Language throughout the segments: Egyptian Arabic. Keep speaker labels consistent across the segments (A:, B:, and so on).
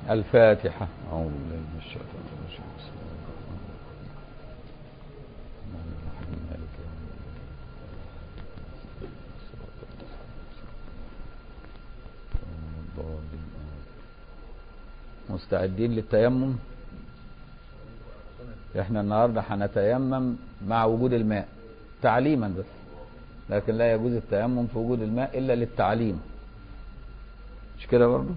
A: الفاتحة أعوذ بالله من الشيطان الرجيم بسم الله الرحمن الرحيم الرحمن الرحيم مالك يوم الدين مستعدين للتيمم احنا النهارده هنتيمم مع وجود الماء تعليما بس لكن لا يجوز التيمم في وجود الماء الا للتعليم مش كده برضه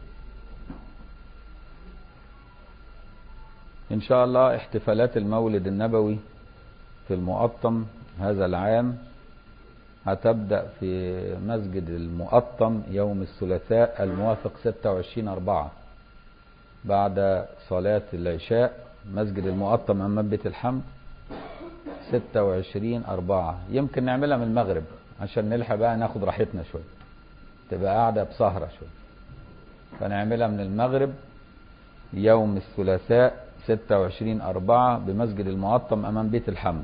A: ان شاء الله احتفالات المولد النبوي في المقطم هذا العام هتبدأ في مسجد المقطم يوم الثلاثاء الموافق 26 أربعة بعد صلاة العشاء مسجد المقطم أمام بيت الحمد 26 أربعة يمكن نعملها من المغرب عشان نلحق بقى ناخد راحتنا شوية تبقى قاعدة بسهرة شوية فنعملها من المغرب يوم الثلاثاء 26 أربعة بمسجد المقطم أمام بيت الحمد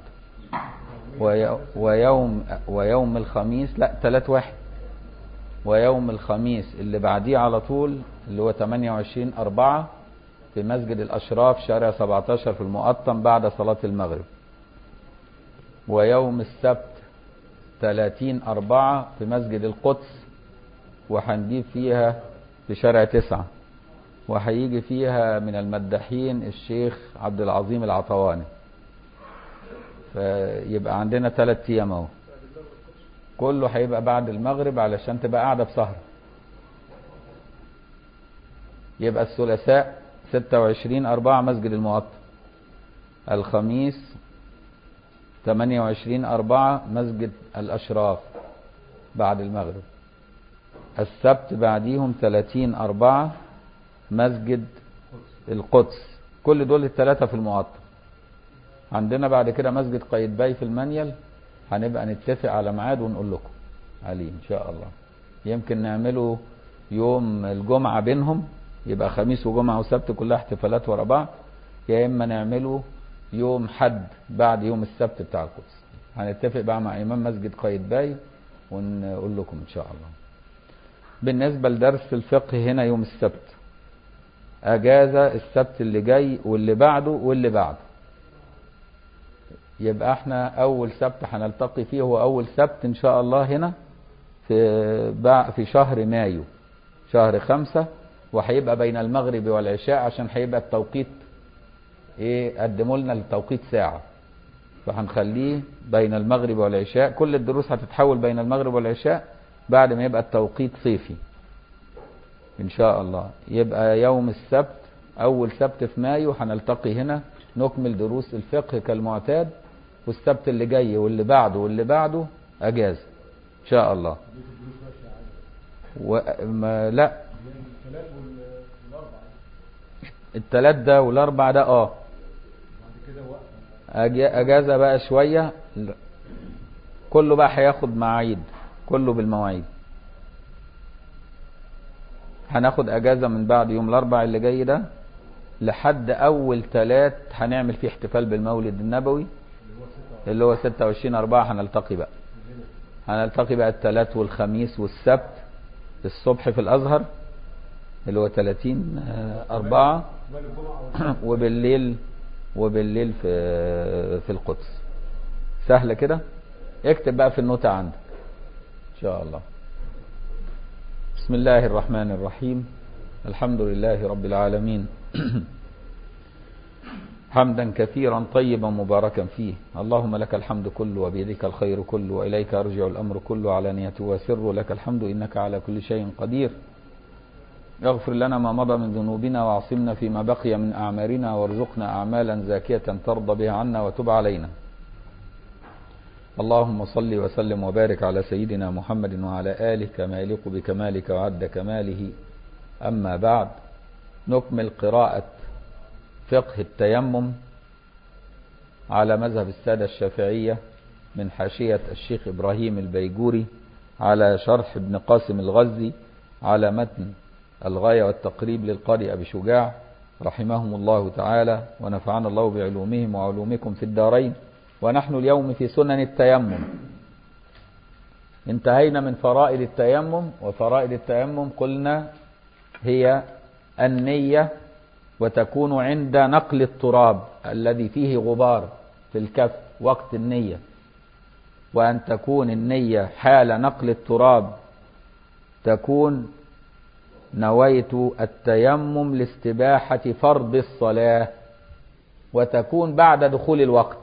A: ويوم ويوم الخميس لا تلات واحد ويوم الخميس اللي بعديه على طول اللي هو 28 أربعة في مسجد الأشراف شارع 17 في المقطم بعد صلاة المغرب ويوم السبت 30 أربعة في مسجد القدس وهنجيب فيها في شارع تسعة وهيجي فيها من المداحين الشيخ عبد العظيم العطواني فيبقى عندنا ثلاث ايام اهو كله هيبقى بعد المغرب علشان تبقى قاعده بسهره يبقى الثلاثاء 26 4 مسجد المقطم الخميس 28 4 مسجد الاشراف بعد المغرب السبت بعديهم 30 4 مسجد القدس كل دول الثلاثه في المقطم عندنا بعد كده مسجد قايتباي في المنيل هنبقى نتفق على ميعاد ونقول لكم عليه ان شاء الله يمكن نعمله يوم الجمعة بينهم يبقى خميس وجمعة وسبت كلها احتفالات ورا بعض يا اما نعمله يوم حد بعد يوم السبت بتاع القدس هنتفق بقى مع امام مسجد قايتباي ونقول لكم ان شاء الله بالنسبة لدرس الفقه هنا يوم السبت اجازة السبت اللي جاي واللي بعده واللي بعده يبقى احنا اول سبت هنلتقي فيه هو اول سبت ان شاء الله هنا في في شهر مايو شهر خمسة وهيبقى بين المغرب والعشاء عشان هيبقى التوقيت ايه قدموا لنا التوقيت ساعة فهنخليه بين المغرب والعشاء كل الدروس هتتحول بين المغرب والعشاء بعد ما يبقى التوقيت صيفي ان شاء الله يبقى يوم السبت اول سبت في مايو هنلتقي هنا نكمل دروس الفقه كالمعتاد والسبت اللي جاي واللي بعده واللي بعده اجازه ان شاء الله وما لا التلات ده والاربع ده اه اجازه بقى شويه كله بقى هياخد مواعيد كله بالمواعيد هناخد اجازه من بعد يوم الاربع اللي جاي ده لحد اول تلات هنعمل فيه احتفال بالمولد النبوي اللي هو 26 4 هنلتقي بقى هنلتقي بقى التلات والخميس والسبت الصبح في الازهر اللي هو 30 4 وبالليل وبالليل في في القدس سهله كده اكتب بقى في النوتة عندك ان شاء الله بسم الله الرحمن الرحيم الحمد لله رب العالمين حمدا كثيرا طيبا مباركا فيه اللهم لك الحمد كله وبيدك الخير كله وإليك أرجع الأمر كله على نيته وسر لك الحمد إنك على كل شيء قدير اغفر لنا ما مضى من ذنوبنا وعصمنا فيما بقي من أعمارنا وارزقنا أعمالا زاكية ترضى بها عنا وتب علينا اللهم صل وسلم وبارك على سيدنا محمد وعلى آله كما يليق بكمالك وعد كماله أما بعد نكمل قراءة فقه التيمم على مذهب السادة الشافعية من حاشية الشيخ إبراهيم البيجوري على شرح ابن قاسم الغزي على متن الغاية والتقريب للقارئ أبي شجاع رحمهم الله تعالى ونفعنا الله بعلومهم وعلومكم في الدارين ونحن اليوم في سنن التيمم انتهينا من فرائض التيمم وفرائض التيمم قلنا هي النية وتكون عند نقل التراب الذي فيه غبار في الكف وقت النية وأن تكون النية حال نقل التراب تكون نويت التيمم لاستباحة فرض الصلاة وتكون بعد دخول الوقت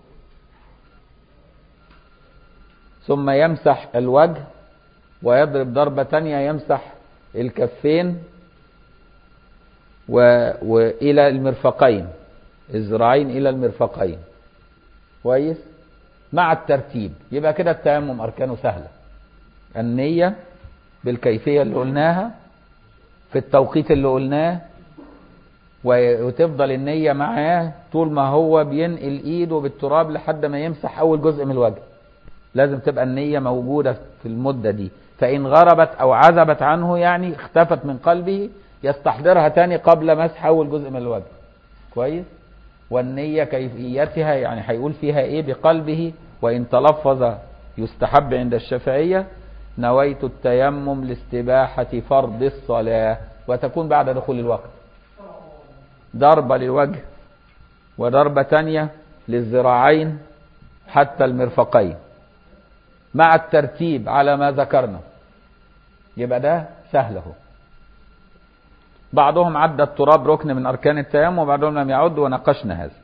A: ثم يمسح الوجه ويضرب ضربة تانية يمسح الكفين و... وإلى المرفقين الذراعين إلى المرفقين كويس مع الترتيب يبقى كده التيمم أركانه سهلة النية بالكيفية اللي قلناها في التوقيت اللي قلناه وتفضل النية معاه طول ما هو بينقل ايده بالتراب لحد ما يمسح اول جزء من الوجه لازم تبقى النية موجودة في المدة دي فإن غربت أو عزبت عنه يعني اختفت من قلبه يستحضرها تاني قبل مسح أول جزء من الوجه كويس والنية كيفيتها يعني هيقول فيها إيه بقلبه وإن تلفظ يستحب عند الشافعية نويت التيمم لاستباحة فرض الصلاة وتكون بعد دخول الوقت ضربة للوجه وضربة تانية للذراعين حتى المرفقين مع الترتيب على ما ذكرنا يبقى ده سهل اهو بعضهم عد التراب ركن من اركان التيمم وبعضهم لم يعد وناقشنا هذا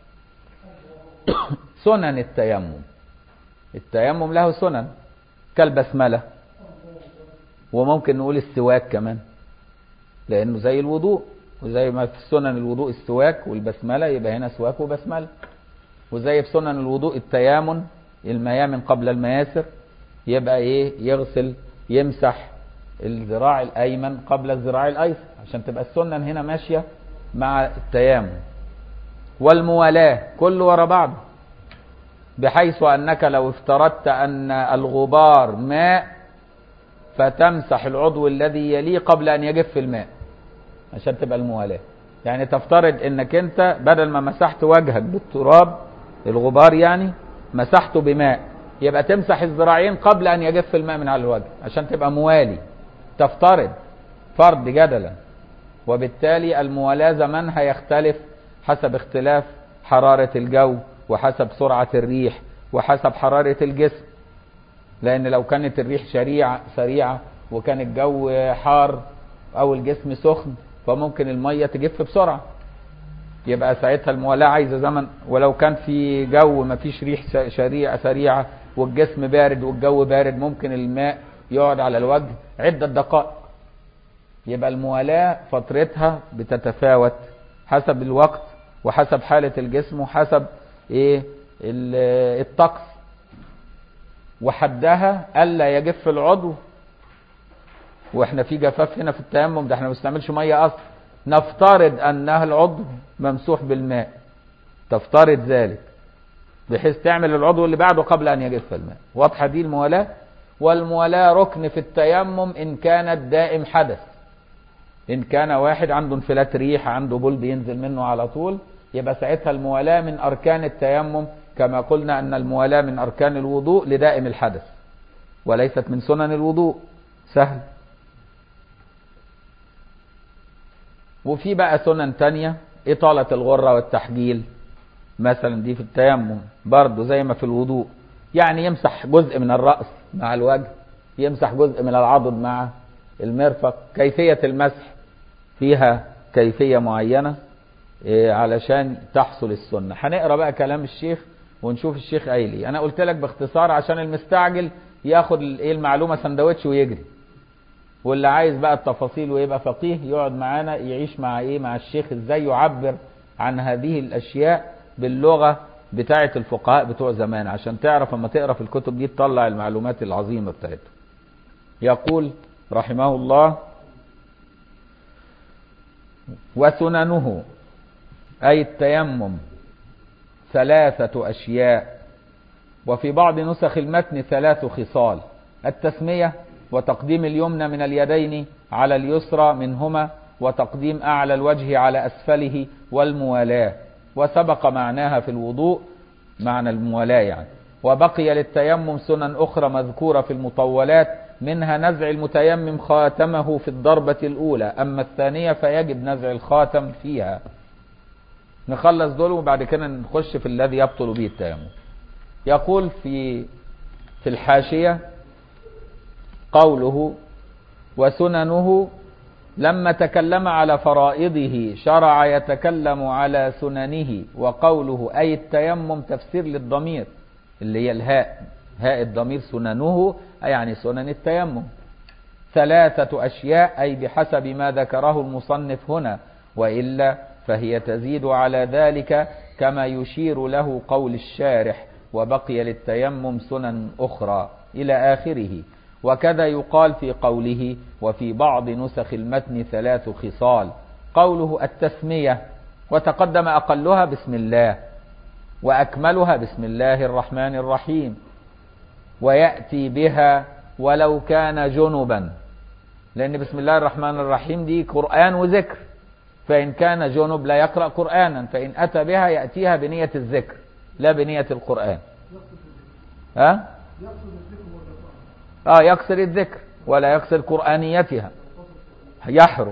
A: سنن التيمم التيمم له سنن كالبسملة وممكن نقول السواك كمان لانه زي الوضوء وزي ما في سنن الوضوء السواك والبسملة يبقى هنا سواك وبسملة وزي في سنن الوضوء التيامن الميامن قبل المياسر يبقى ايه يغسل يمسح الذراع الايمن قبل الذراع الايسر عشان تبقى السنن هنا ماشيه مع التيامن والموالاه كله ورا بعض بحيث انك لو افترضت ان الغبار ماء فتمسح العضو الذي يليه قبل ان يجف الماء عشان تبقى الموالاه يعني تفترض انك انت بدل ما مسحت وجهك بالتراب الغبار يعني مسحته بماء يبقى تمسح الذراعين قبل ان يجف الماء من على الوجه عشان تبقى موالي تفترض فرض جدلا وبالتالي الموالاة زمانها يختلف حسب اختلاف حرارة الجو وحسب سرعة الريح وحسب حرارة الجسم لأن لو كانت الريح سريعة سريعة وكان الجو حار أو الجسم سخن فممكن المية تجف بسرعة يبقى ساعتها الموالاة عايزة زمن ولو كان في جو ما فيش ريح سريعة سريعة والجسم بارد والجو بارد ممكن الماء يقعد على الوجه عدة دقائق يبقى الموالاة فترتها بتتفاوت حسب الوقت وحسب حالة الجسم وحسب ايه الطقس وحدها الا يجف العضو واحنا في جفاف هنا في التيمم ده احنا ما بنستعملش ميه اصلا نفترض انها العضو ممسوح بالماء تفترض ذلك بحيث تعمل العضو اللي بعده قبل ان يجف الماء واضحه دي الموالاه والموالاه ركن في التيمم ان كانت دائم حدث ان كان واحد عنده انفلات ريح عنده بول بينزل منه على طول يبقى ساعتها الموالاه من اركان التيمم كما قلنا ان الموالاه من اركان الوضوء لدائم الحدث وليست من سنن الوضوء سهل وفي بقى سنن تانية إطالة الغرة والتحجيل مثلا دي في التيمم برضه زي ما في الوضوء يعني يمسح جزء من الرأس مع الوجه يمسح جزء من العضد مع المرفق كيفية المسح فيها كيفية معينة إيه علشان تحصل السنة هنقرا بقى كلام الشيخ ونشوف الشيخ قايل ايه انا قلت لك باختصار عشان المستعجل ياخد ايه المعلومة سندوتش ويجري واللي عايز بقى التفاصيل ويبقى فقيه يقعد معانا يعيش مع ايه مع الشيخ ازاي يعبر عن هذه الاشياء باللغه بتاعه الفقهاء بتوع زمان عشان تعرف اما تقرا في الكتب دي تطلع المعلومات العظيمه بتاعتهم يقول رحمه الله وسننه اي التيمم ثلاثه اشياء وفي بعض نسخ المتن ثلاث خصال التسميه وتقديم اليمنى من اليدين على اليسرى منهما وتقديم أعلى الوجه على أسفله والموالاة وسبق معناها في الوضوء معنى الموالاة يعني وبقي للتيمم سنن أخرى مذكورة في المطولات منها نزع المتيمم خاتمه في الضربة الأولى أما الثانية فيجب نزع الخاتم فيها نخلص دول وبعد كده نخش في الذي يبطل به التيمم يقول في في الحاشية قوله وسننه لما تكلم على فرائضه شرع يتكلم على سننه وقوله أي التيمم تفسير للضمير اللي هي الهاء هاء الضمير سننه أي يعني سنن التيمم ثلاثة أشياء أي بحسب ما ذكره المصنف هنا وإلا فهي تزيد على ذلك كما يشير له قول الشارح وبقي للتيمم سنن أخرى إلى آخره وكذا يقال في قوله وفي بعض نسخ المتن ثلاث خصال قوله التسمية وتقدم أقلها بسم الله وأكملها بسم الله الرحمن الرحيم ويأتي بها ولو كان جنبا لأن بسم الله الرحمن الرحيم دي قرآن وذكر فإن كان جنب لا يقرأ قرآنا فإن أتى بها يأتيها بنية الذكر لا بنية القرآن ها؟ اه يقصر الذكر ولا يقصر قرآنيتها يحرم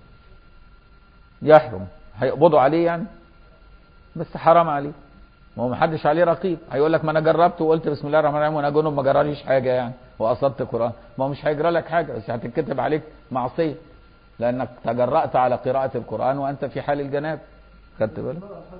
A: يحرم هيقبضوا عليه يعني بس حرام عليه ما هو محدش عليه رقيب هيقول لك ما انا جربت وقلت بسم الله الرحمن الرحيم وانا جنب ما جراليش حاجه يعني وقصدت قران ما هو مش هيجرى لك حاجه بس هتتكتب عليك معصيه لانك تجرأت على قراءه القران وانت في حال الجناب خدت بالك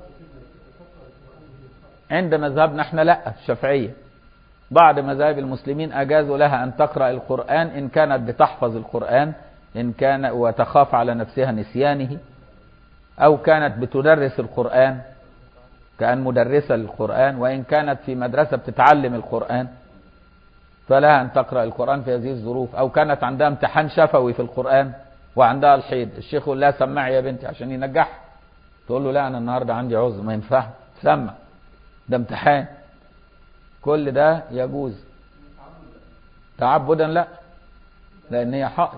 A: عند مذهبنا احنا لا الشافعيه بعض مذاهب المسلمين اجازوا لها ان تقرا القران ان كانت بتحفظ القران ان كان وتخاف على نفسها نسيانه او كانت بتدرس القران كأن مدرسة للقرآن وإن كانت في مدرسة بتتعلم القرآن فلها أن تقرأ القرآن في هذه الظروف أو كانت عندها امتحان شفوي في القرآن وعندها الحيض الشيخ يقول لها سمعي يا بنتي عشان ينجحها تقول له لا أنا النهاردة عندي عذر ما ينفع سمع ده امتحان كل ده يجوز تعبدا لا لأن هي حائض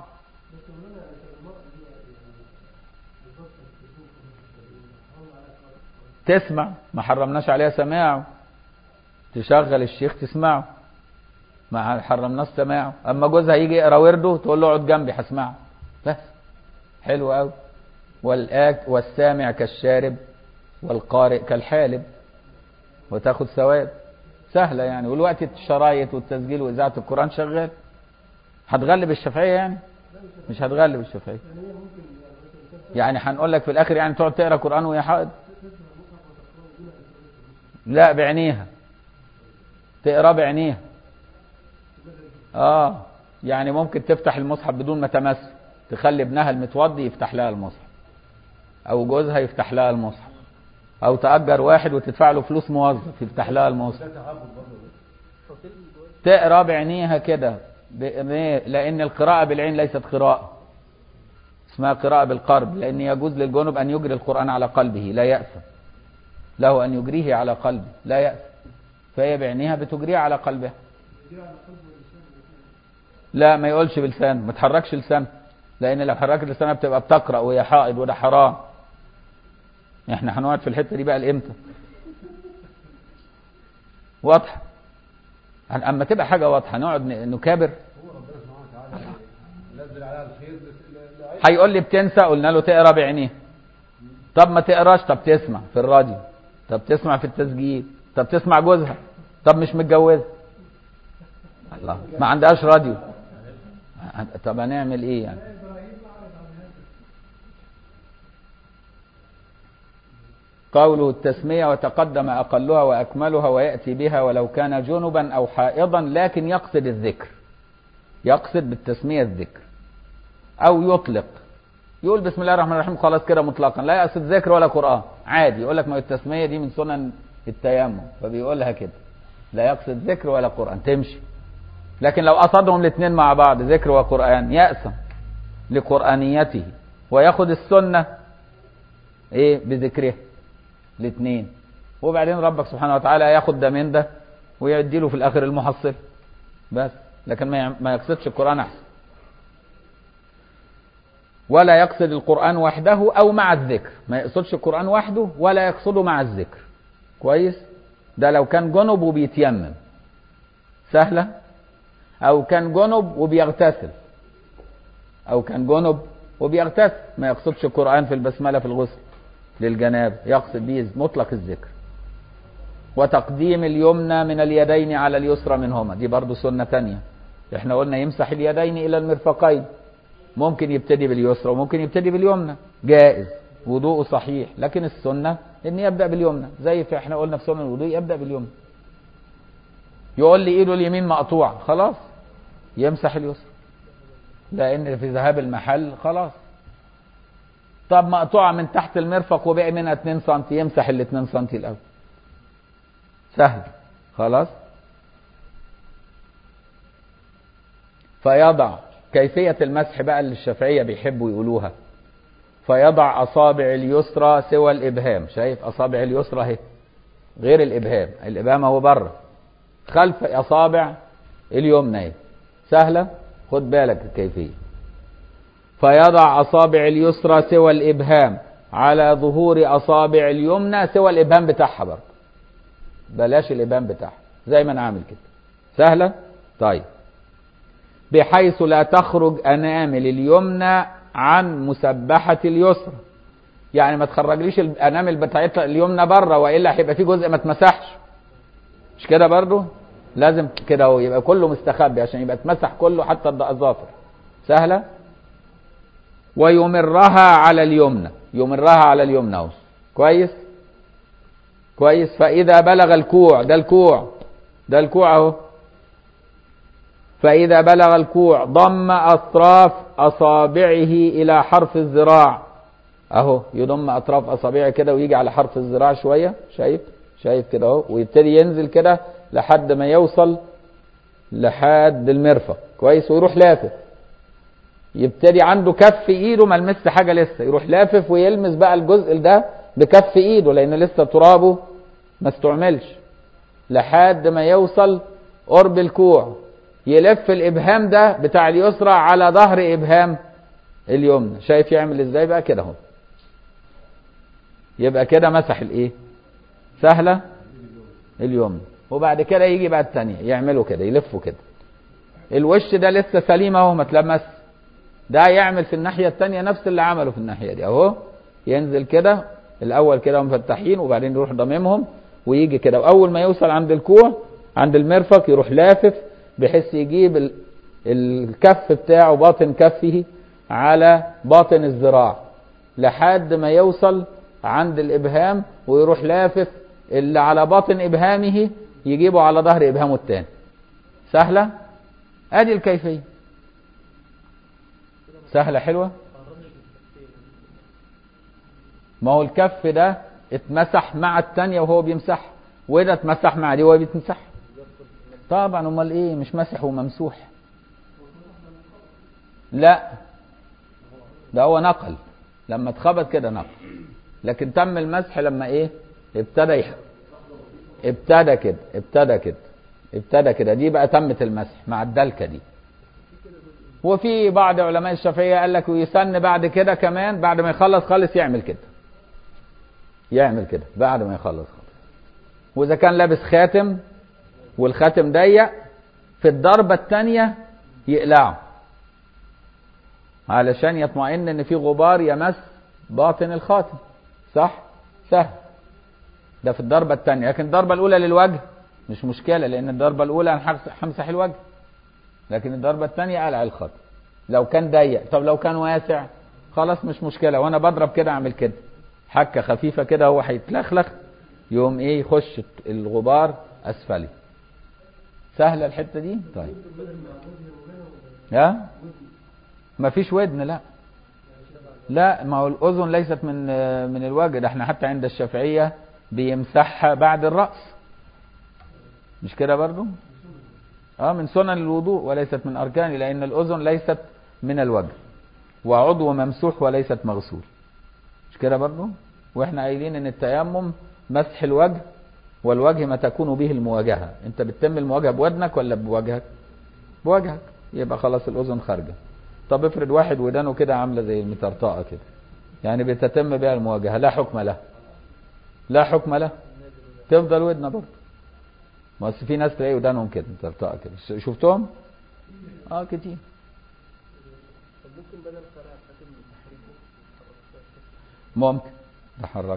A: تسمع ما حرمناش عليها سماعه تشغل الشيخ تسمعه ما حرمناش سماعه اما جوزها يجي يقرا ورده تقول له اقعد جنبي هسمعه بس حلو قوي والآك والسامع كالشارب والقارئ كالحالب وتاخد ثواب سهلة يعني والوقت الشرايط والتسجيل وإذاعة القرآن شغال هتغلب الشافعية يعني مش هتغلب الشافعية يعني هنقول لك في الآخر يعني تقعد تقرا قرآن وهي حائض لا بعينيها تقرا بعينيها اه يعني ممكن تفتح المصحف بدون ما تمس تخلي ابنها المتوضي يفتح لها المصحف او جوزها يفتح لها المصحف او تأجر واحد وتدفع له فلوس موظف يفتح لها المصحف تقرا بعينيها كده لان القراءة بالعين ليست قراءة اسمها قراءة بالقلب لان يجوز للجنب ان يجري القرآن على قلبه لا يأثم له أن يجريه على قلبه لا يأس فهي بعينها بتجريه على قلبها لا ما يقولش بلسان ما تحركش لسان لأن لو حركت لسانها بتبقى بتقرأ وهي حائض وده حرام احنا هنقعد في الحتة دي بقى لإمتى واضحة أما تبقى حاجة واضحة نقعد نكابر هيقول لي بتنسى قلنا له تقرا بعينيه طب ما تقراش طب تسمع في الراديو طب تسمع في التسجيل طب تسمع جوزها طب مش متجوزه الله ما عندهاش راديو طب هنعمل ايه يعني قوله التسمية وتقدم أقلها وأكملها ويأتي بها ولو كان جنبا أو حائضا لكن يقصد الذكر يقصد بالتسمية الذكر أو يطلق يقول بسم الله الرحمن الرحيم خلاص كده مطلقا لا يقصد ذكر ولا قرآن عادي يقول لك ما التسمية دي من سنن التيمم فبيقولها كده لا يقصد ذكر ولا قرآن تمشي لكن لو قصدهم الاثنين مع بعض ذكر وقرآن يأسم لقرآنيته وياخد السنة ايه بذكرها الاثنين وبعدين ربك سبحانه وتعالى ياخد ده من ده ويدي له في الاخر المحصل بس لكن ما يقصدش القرآن احسن ولا يقصد القرآن وحده أو مع الذكر ما يقصدش القرآن وحده ولا يقصده مع الذكر كويس ده لو كان جنب وبيتيمم سهلة او كان جنب وبيغتسل او كان جنب وبيغتسل ما يقصدش القرآن في البسملة في الغسل للجناب يقصد به مطلق الذكر وتقديم اليمنى من اليدين على اليسرى منهما دي برضو سنة تانية احنا قلنا يمسح اليدين الى المرفقين ممكن يبتدي باليسرى وممكن يبتدي باليمنى جائز وضوءه صحيح لكن السنة ان يبدأ باليمنى زي في احنا قلنا في سنة الوضوء يبدأ باليمنى يقول لي ايده اليمين مقطوعة خلاص يمسح اليسرى لان في ذهاب المحل خلاص طب مقطوعة من تحت المرفق وبقي منها 2 سم يمسح ال 2 سم الاول سهل خلاص فيضع كيفية المسح بقى اللي الشافعية بيحبوا يقولوها فيضع أصابع اليسرى سوى الإبهام شايف أصابع اليسرى اهي غير الإبهام الإبهام هو بره خلف أصابع اليمنى اهي سهلة خد بالك الكيفية فيضع أصابع اليسرى سوى الإبهام على ظهور أصابع اليمنى سوى الإبهام بتاعها برضه بلاش الإبهام بتاعها زي ما أنا عامل كده سهلة طيب بحيث لا تخرج أنامل اليمنى عن مسبحة اليسرى يعني ما تخرجليش الأنامل بتاعتها اليمنى بره وإلا هيبقى في جزء ما اتمسحش مش كده برضه لازم كده هو يبقى كله مستخبي عشان يبقى اتمسح كله حتى الظافر سهلة ويمرها على اليمنى يمرها على اليمنى اهو كويس كويس فإذا بلغ الكوع ده الكوع ده الكوع اهو فإذا بلغ الكوع ضم أطراف أصابعه إلى حرف الذراع أهو يضم أطراف أصابعه كده ويجي على حرف الذراع شوية شايف شايف كده أهو ويبتدي ينزل كده لحد ما يوصل لحد المرفق كويس ويروح لافف يبتدي عنده كف ايده ما لمس حاجه لسه يروح لافف ويلمس بقى الجزء ده بكف ايده لان لسه ترابه ما استعملش لحد ما يوصل قرب الكوع يلف الابهام ده بتاع اليسرى على ظهر ابهام اليمنى شايف يعمل ازاي بقى كده اهو يبقى كده مسح الايه سهله اليمنى وبعد كده يجي بقى الثانيه يعملوا كده يلفوا كده الوش ده لسه سليم اهو ما اتلمس ده يعمل في الناحيه الثانيه نفس اللي عمله في الناحيه دي اهو ينزل كده الاول كده مفتحين وبعدين يروح ضممهم ويجي كده واول ما يوصل عند الكوع عند المرفق يروح لافف بحيث يجيب ال- الكف بتاعه باطن كفه على باطن الذراع لحد ما يوصل عند الابهام ويروح لافف اللي على باطن ابهامه يجيبه على ظهر ابهامه الثاني سهله ادي الكيفيه سهله حلوه ما هو الكف ده اتمسح مع الثانيه وهو بيمسح وده اتمسح مع دي وهو بيتمسح طبعا امال ايه مش مسح وممسوح لا ده هو نقل لما اتخبط كده نقل لكن تم المسح لما ايه ابتدى يح... ابتدى كده ابتدى كده ابتدى كده دي بقى تمت المسح مع الدلكه دي وفي بعض علماء الشافعيه قال لك ويسن بعد كده كمان بعد ما يخلص خالص يعمل كده يعمل كده بعد ما يخلص خالص واذا كان لابس خاتم والخاتم ضيق في الضربه الثانيه يقلعه علشان يطمئن ان في غبار يمس باطن الخاتم صح سهل ده في الضربة الثانية لكن الضربة الأولى للوجه مش مشكلة لأن الضربة الأولى أنا همسح الوجه لكن الضربة الثانية قلع الخاتم لو كان ضيق طب لو كان واسع خلاص مش مشكلة وأنا بضرب كده أعمل كده حكة خفيفة كده هو هيتلخلخ يقوم إيه يخش الغبار أسفلي سهلة الحتة دي طيب ها ما فيش ودن لا لا ما هو الأذن ليست من من الوجه ده احنا حتى عند الشافعية بيمسحها بعد الرأس مش كده برضو اه من سنن الوضوء وليست من أركانه لأن الأذن ليست من الوجه وعضو ممسوح وليست مغسول مش كده برضو واحنا قايلين ان التيمم مسح الوجه والوجه ما تكون به المواجهة انت بتتم المواجهة بودنك ولا بوجهك بوجهك يبقى خلاص الأذن خارجة طب افرض واحد ودانه كده عاملة زي المطرطقة كده يعني بتتم بها المواجهة لا حكم له لا حكم له تفضل ودنه برضه بس في ناس تلاقي ودانهم كده مطرطقة كده شفتهم اه كتير
B: طب ممكن بدل فرع حاكم تحريكه
A: ممكن تحركه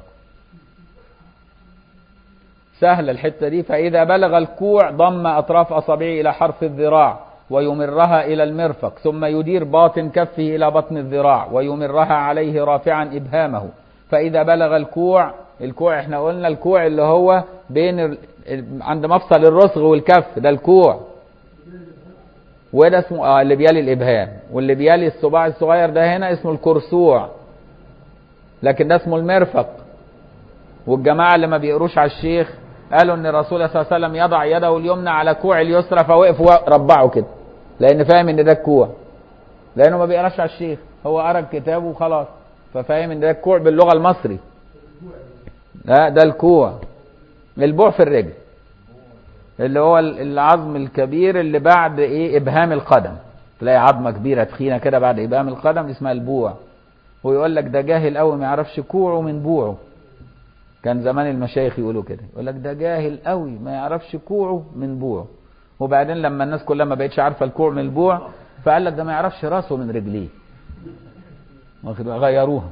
A: سهل الحتة دي فإذا بلغ الكوع ضم أطراف أصابعه إلى حرف الذراع ويمرها إلى المرفق ثم يدير باطن كفه إلى بطن الذراع ويمرها عليه رافعا إبهامه فإذا بلغ الكوع الكوع احنا قلنا الكوع اللي هو بين ال... عند مفصل الرسغ والكف ده الكوع وده اسمه اه اللي بيلي الإبهام واللي بيلي الصباع الصغير ده هنا اسمه الكرسوع لكن ده اسمه المرفق والجماعة اللي ما بيقروش على الشيخ قالوا ان الرسول صلى الله عليه وسلم يضع يده اليمنى على كوع اليسرى فوقف وربعه كده لان فاهم ان ده الكوع لانه ما بيقراش على الشيخ هو قرا الكتاب وخلاص ففاهم ان ده الكوع باللغه المصري لا ده الكوع البوع في الرجل اللي هو العظم الكبير اللي بعد ايه ابهام القدم تلاقي عظمه كبيره تخينه كده بعد ابهام القدم اسمها البوع ويقول لك ده جاهل قوي ما يعرفش كوعه من بوعه كان زمان المشايخ يقولوا كده يقول لك ده جاهل قوي ما يعرفش كوعه من بوعه وبعدين لما الناس كلها ما بقتش عارفه الكوع من البوع فقال لك ده ما يعرفش راسه من رجليه واخد غيروها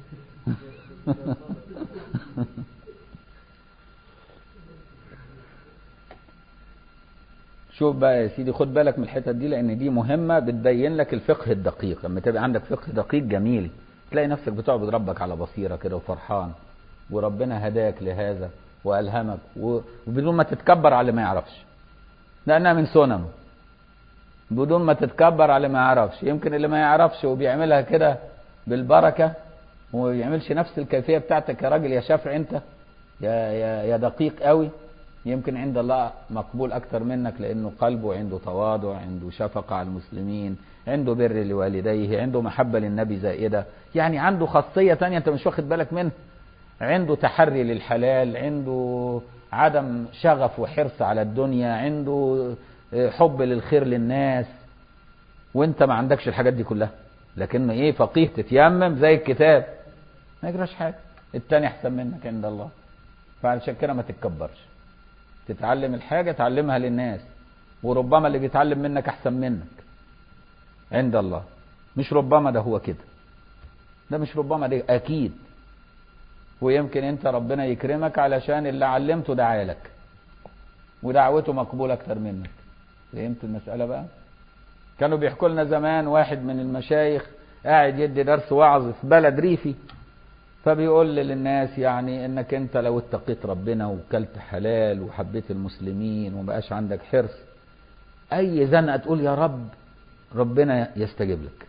A: شوف بقى يا سيدي خد بالك من الحتت دي لان دي مهمه بتبين لك الفقه الدقيق لما تبقى عندك فقه دقيق جميل تلاقي نفسك بتعبد ربك على بصيره كده وفرحان وربنا هداك لهذا والهمك وبدون ما تتكبر على ما يعرفش لانها من سننه بدون ما تتكبر على ما يعرفش يمكن اللي ما يعرفش وبيعملها كده بالبركه وما بيعملش نفس الكيفيه بتاعتك يا راجل يا شافع انت يا يا يا دقيق قوي يمكن عند الله مقبول اكتر منك لانه قلبه عنده تواضع عنده شفقه على المسلمين عنده بر لوالديه عنده محبه للنبي زائده يعني عنده خاصيه تانية انت مش واخد بالك منها عنده تحري للحلال عنده عدم شغف وحرص على الدنيا عنده حب للخير للناس وانت ما عندكش الحاجات دي كلها لكنه ايه فقيه تتيمم زي الكتاب ما يجراش حاجه التاني احسن منك عند الله فعلشان كده ما تتكبرش تتعلم الحاجه تعلمها للناس وربما اللي بيتعلم منك احسن منك عند الله مش ربما ده هو كده ده مش ربما ده اكيد ويمكن انت ربنا يكرمك علشان اللي علمته دعالك ودعوته مقبولة اكتر منك فهمت المسألة بقى كانوا بيحكوا لنا زمان واحد من المشايخ قاعد يدي درس وعظ في بلد ريفي فبيقول للناس يعني انك انت لو اتقيت ربنا وكلت حلال وحبيت المسلمين ومبقاش عندك حرص اي زنقه تقول يا رب ربنا يستجيب لك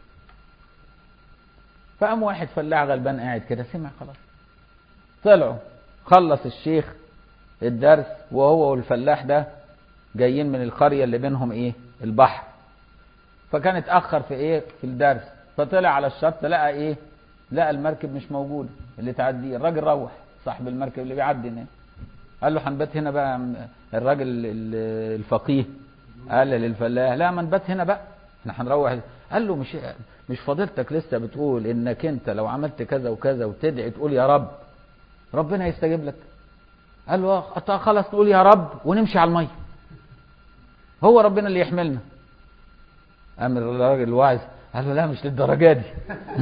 A: فقام واحد فلاح غلبان قاعد كده سمع خلاص طلعوا خلص الشيخ الدرس وهو والفلاح ده جايين من القريه اللي بينهم ايه البحر فكان اتاخر في ايه في الدرس فطلع على الشط لقى ايه لقى المركب مش موجوده اللي تعديه الراجل روح صاحب المركب اللي بيعدي هنا قال له هنبات هنا بقى الراجل الفقيه قال للفلاح لا ما نبات هنا بقى احنا هنروح قال له مش مش فضيلتك لسه بتقول انك انت لو عملت كذا وكذا وتدعي تقول يا رب ربنا يستجيب لك قال له خلاص نقول يا رب ونمشي على الميه هو ربنا اللي يحملنا قام الراجل الواعظ قال له لا مش للدرجه دي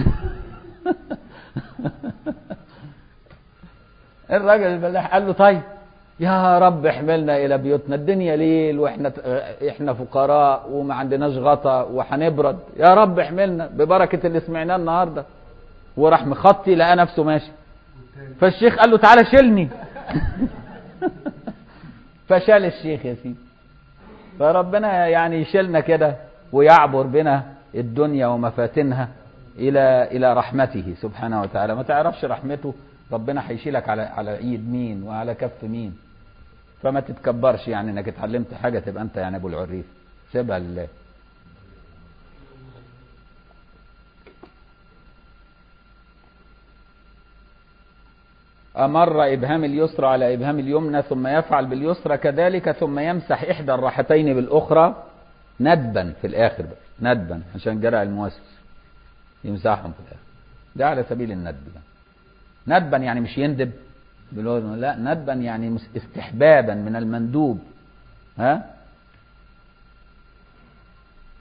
A: الراجل الفلاح قال له طيب يا رب احملنا الى بيوتنا الدنيا ليل واحنا احنا فقراء وما عندناش غطا وهنبرد يا رب احملنا ببركه اللي سمعناه النهارده وراح مخطي لقى نفسه ماشي فالشيخ قال له تعالى شيلني فشال الشيخ يا سيدي فربنا يعني يشيلنا كده ويعبر بنا الدنيا ومفاتنها الى الى رحمته سبحانه وتعالى ما تعرفش رحمته ربنا هيشيلك على على ايد مين وعلى كف مين فما تتكبرش يعني انك اتعلمت حاجه تبقى انت يعني ابو العريف سيبها لله أمر إبهام اليسرى على إبهام اليمنى ثم يفعل باليسرى كذلك ثم يمسح إحدى الراحتين بالأخرى ندبا في الآخر بقى ندبا عشان جرى المؤسس يمسحهم في الآخر ده على سبيل الندب يعني. ندبا يعني مش يندب لا ندبا يعني استحبابا من المندوب ها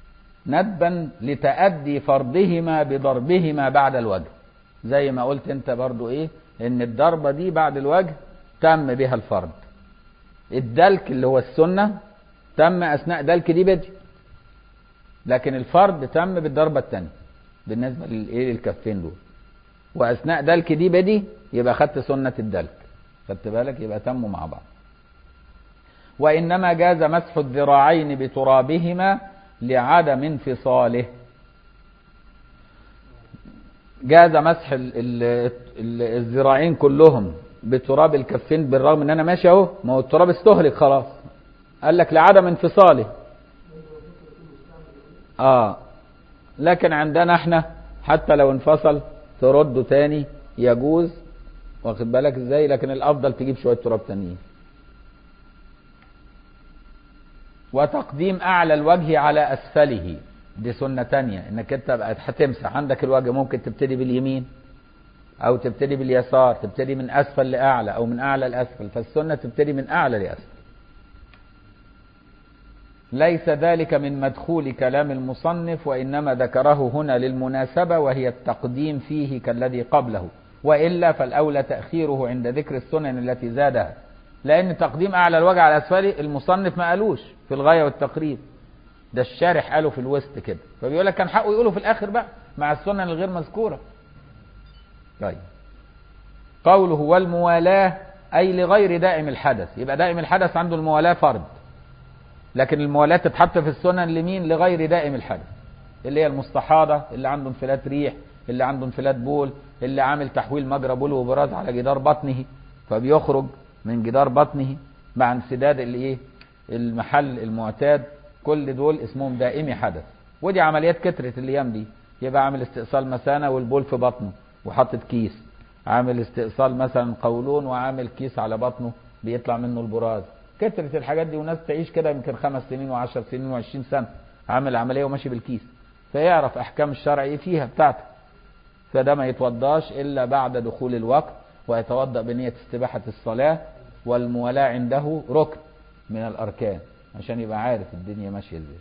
A: ندبا لتأدي فرضهما بضربهما بعد الوجه زي ما قلت انت برضو ايه ان الضربة دي بعد الوجه تم بها الفرض الدلك اللي هو السنة تم اثناء دلك دي بدي لكن الفرض تم بالضربة الثانية بالنسبة للايه للكفين دول واثناء دلك دي بدي يبقى خدت سنة الدلك خدت بالك يبقى تموا مع بعض وإنما جاز مسح الذراعين بترابهما لعدم انفصاله جاز مسح ال ال ال الذراعين كلهم بتراب الكفين بالرغم ان انا ماشي اهو ما هو التراب استهلك خلاص قال لك لعدم انفصاله اه لكن عندنا احنا حتى لو انفصل ترده تاني يجوز واخد بالك ازاي لكن الافضل تجيب شويه تراب تانيين وتقديم اعلى الوجه على اسفله دي سنه تانية انك انت بقى هتمسح عندك الوجه ممكن تبتدي باليمين او تبتدي باليسار تبتدي من اسفل لاعلى او من اعلى لاسفل فالسنه تبتدي من اعلى لاسفل ليس ذلك من مدخول كلام المصنف وانما ذكره هنا للمناسبه وهي التقديم فيه كالذي قبله والا فالاولى تاخيره عند ذكر السنن التي زادها لان تقديم اعلى الوجه على اسفله المصنف ما قالوش في الغايه والتقريب ده الشارح قاله في الوسط كده فبيقول لك كان حقه يقوله في الاخر بقى مع السنن الغير مذكوره طيب قوله والموالاه اي لغير دائم الحدث يبقى دائم الحدث عنده الموالاه فرض لكن الموالاه تتحط في السنن لمين لغير دائم الحدث اللي هي المستحاضه اللي عنده انفلات ريح اللي عنده انفلات بول اللي عامل تحويل مجرى بول وبراز على جدار بطنه فبيخرج من جدار بطنه مع انسداد الايه المحل المعتاد كل دول اسمهم دائمي حدث ودي عمليات كترت الايام دي يبقى عامل استئصال مثانه والبول في بطنه وحاطط كيس عامل استئصال مثلا قولون وعامل كيس على بطنه بيطلع منه البراز كترت الحاجات دي وناس تعيش كده يمكن خمس سنين وعشر سنين وعشرين سنه عامل عمليه وماشي بالكيس فيعرف احكام الشرع ايه فيها بتاعته فده ما يتوضاش الا بعد دخول الوقت ويتوضا بنيه استباحه الصلاه والموالاه عنده ركن من الاركان عشان يبقى عارف الدنيا ماشيه ازاي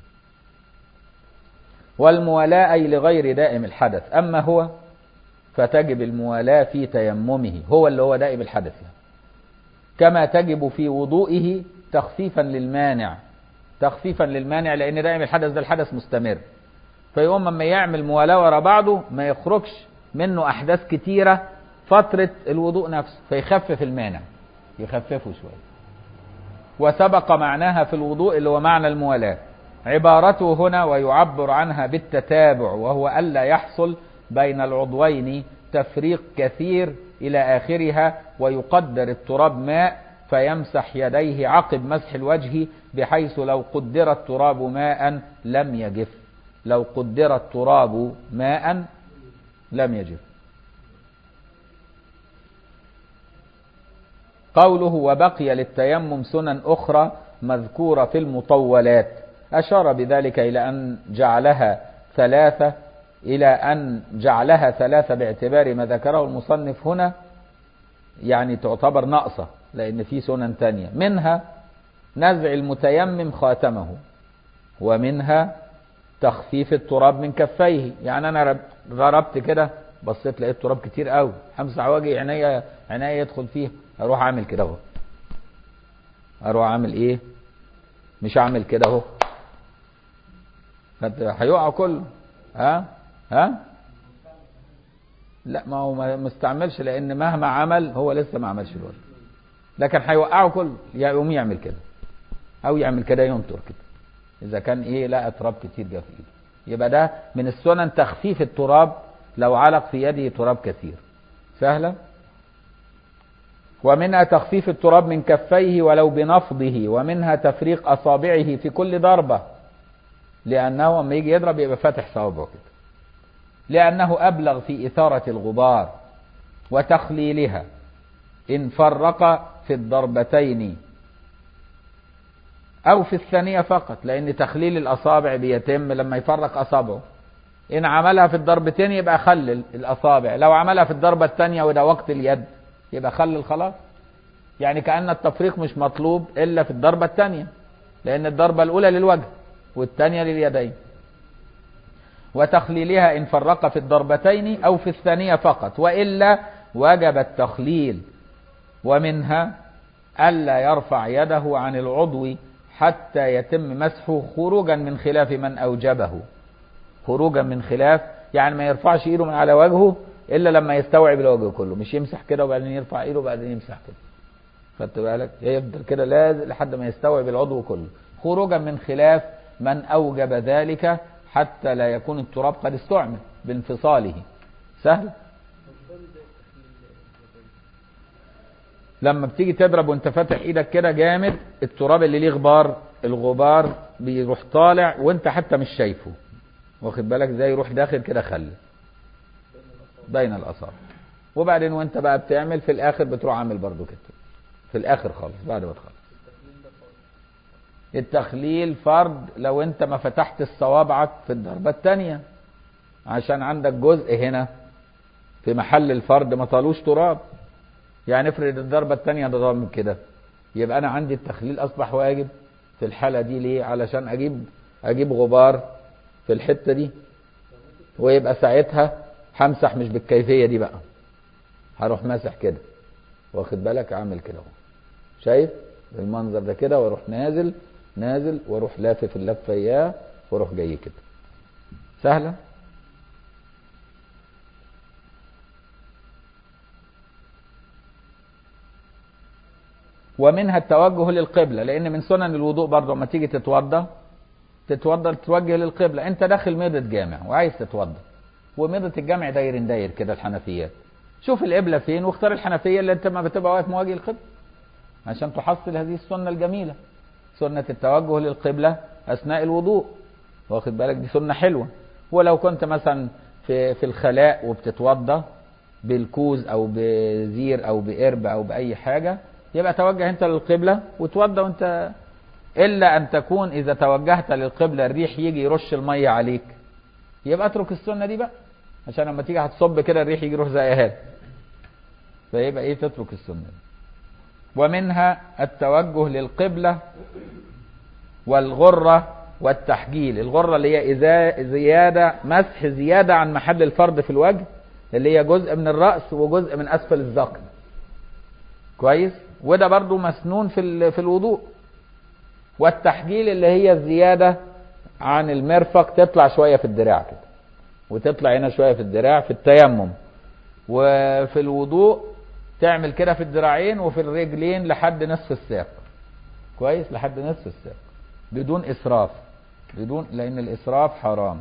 A: والموالاه اي لغير دائم الحدث اما هو فتجب الموالاه في تيممه هو اللي هو دائم الحدث يعني. كما تجب في وضوئه تخفيفا للمانع تخفيفا للمانع لان دائم الحدث ده الحدث مستمر فيقوم اما يعمل موالاه ورا بعضه ما يخرجش منه احداث كتيره فتره الوضوء نفسه فيخفف المانع يخففه شويه وسبق معناها في الوضوء اللي هو معنى الموالاه عبارته هنا ويعبر عنها بالتتابع وهو الا يحصل بين العضوين تفريق كثير الى اخرها ويقدر التراب ماء فيمسح يديه عقب مسح الوجه بحيث لو قدر التراب ماء لم يجف لو قدر التراب ماء لم يجف قوله وبقي للتيمم سنن أخرى مذكورة في المطولات أشار بذلك إلى أن جعلها ثلاثة إلى أن جعلها ثلاثة باعتبار ما ذكره المصنف هنا يعني تعتبر ناقصة لأن في سنن تانية منها نزع المتيمم خاتمه ومنها تخفيف التراب من كفيه يعني أنا ضربت كده بصيت لقيت تراب كتير قوي همسح وجهي عينيا عينيا يدخل فيها اروح اعمل كده اهو اروح اعمل ايه مش اعمل كده اهو هيقع كله ها ها لا ما هو ما مستعملش لان مهما عمل هو لسه ما عملش الوجه لكن هيوقعه كله يقوم يعمل كده او يعمل كده ينطر كده اذا كان ايه لقى تراب كتير جه في ايده يبقى ده من السنن تخفيف التراب لو علق في يده تراب كثير سهله ومنها تخفيف التراب من كفيه ولو بنفضه ومنها تفريق اصابعه في كل ضربه لانه لما يجي يضرب يبقى فاتح صوابعه كده لانه ابلغ في اثاره الغبار وتخليلها ان فرق في الضربتين او في الثانيه فقط لان تخليل الاصابع بيتم لما يفرق اصابعه ان عملها في الضربتين يبقى خلل الاصابع لو عملها في الضربه الثانيه وده وقت اليد يبقى خلل خلاص يعني كأن التفريق مش مطلوب إلا في الضربة الثانية لأن الضربة الأولى للوجه والثانية لليدين وتخليلها إن فرق في الضربتين أو في الثانية فقط وإلا وجب التخليل ومنها ألا يرفع يده عن العضو حتى يتم مسحه خروجا من خلاف من أوجبه خروجا من خلاف يعني ما يرفعش ايده من على وجهه الا لما يستوعب الوجه كله مش يمسح كده وبعدين يرفع ايده وبعدين يمسح كده خدت بالك يفضل كده لازم لحد ما يستوعب العضو كله خروجا من خلاف من اوجب ذلك حتى لا يكون التراب قد استعمل بانفصاله سهل لما بتيجي تضرب وانت فاتح ايدك كده جامد التراب اللي ليه غبار الغبار بيروح طالع وانت حتى مش شايفه واخد بالك ازاي يروح داخل كده خل بين الاصابع وبعدين وانت بقى بتعمل في الاخر بتروح عامل برضو كده في الاخر خالص بعد ما تخلص التخليل فرض لو انت ما فتحت صوابعك في الضربة الثانية عشان عندك جزء هنا في محل الفرد ما طالوش تراب يعني افرض الضربة الثانية ده ضامن كده يبقى انا عندي التخليل اصبح واجب في الحالة دي ليه علشان اجيب اجيب غبار في الحتة دي ويبقى ساعتها همسح مش بالكيفية دي بقى هروح ماسح كده واخد بالك عامل كده اهو شايف المنظر ده كده واروح نازل نازل واروح لافف اللفه اياه واروح جاي كده سهله ومنها التوجه للقبله لان من سنن الوضوء برضه لما تيجي تتوضا تتوضا تتوجه للقبله انت داخل ميضه جامع وعايز تتوضا وميضه الجامع داير داير كده الحنفيات شوف القبله فين واختار الحنفيه اللي انت ما بتبقى واقف مواجه القبله عشان تحصل هذه السنه الجميله سنه التوجه للقبله اثناء الوضوء واخد بالك دي سنه حلوه ولو كنت مثلا في في الخلاء وبتتوضا بالكوز او بزير او بقرب او باي حاجه يبقى توجه انت للقبله وتوضا وانت الا ان تكون اذا توجهت للقبله الريح يجي يرش الميه عليك يبقى اترك السنه دي بقى عشان لما تيجي هتصب كده الريح يجي يروح زيها فيبقى ايه تترك السنه دي ومنها التوجه للقبله والغره والتحجيل الغره اللي هي إذا زياده مسح زياده عن محل الفرد في الوجه اللي هي جزء من الراس وجزء من اسفل الذقن كويس وده برضو مسنون في في الوضوء والتحجيل اللي هي الزياده عن المرفق تطلع شويه في الدراع كده وتطلع هنا شويه في الدراع في التيمم وفي الوضوء تعمل كده في الذراعين وفي الرجلين لحد نصف الساق كويس لحد نصف الساق بدون اسراف بدون لان الاسراف حرام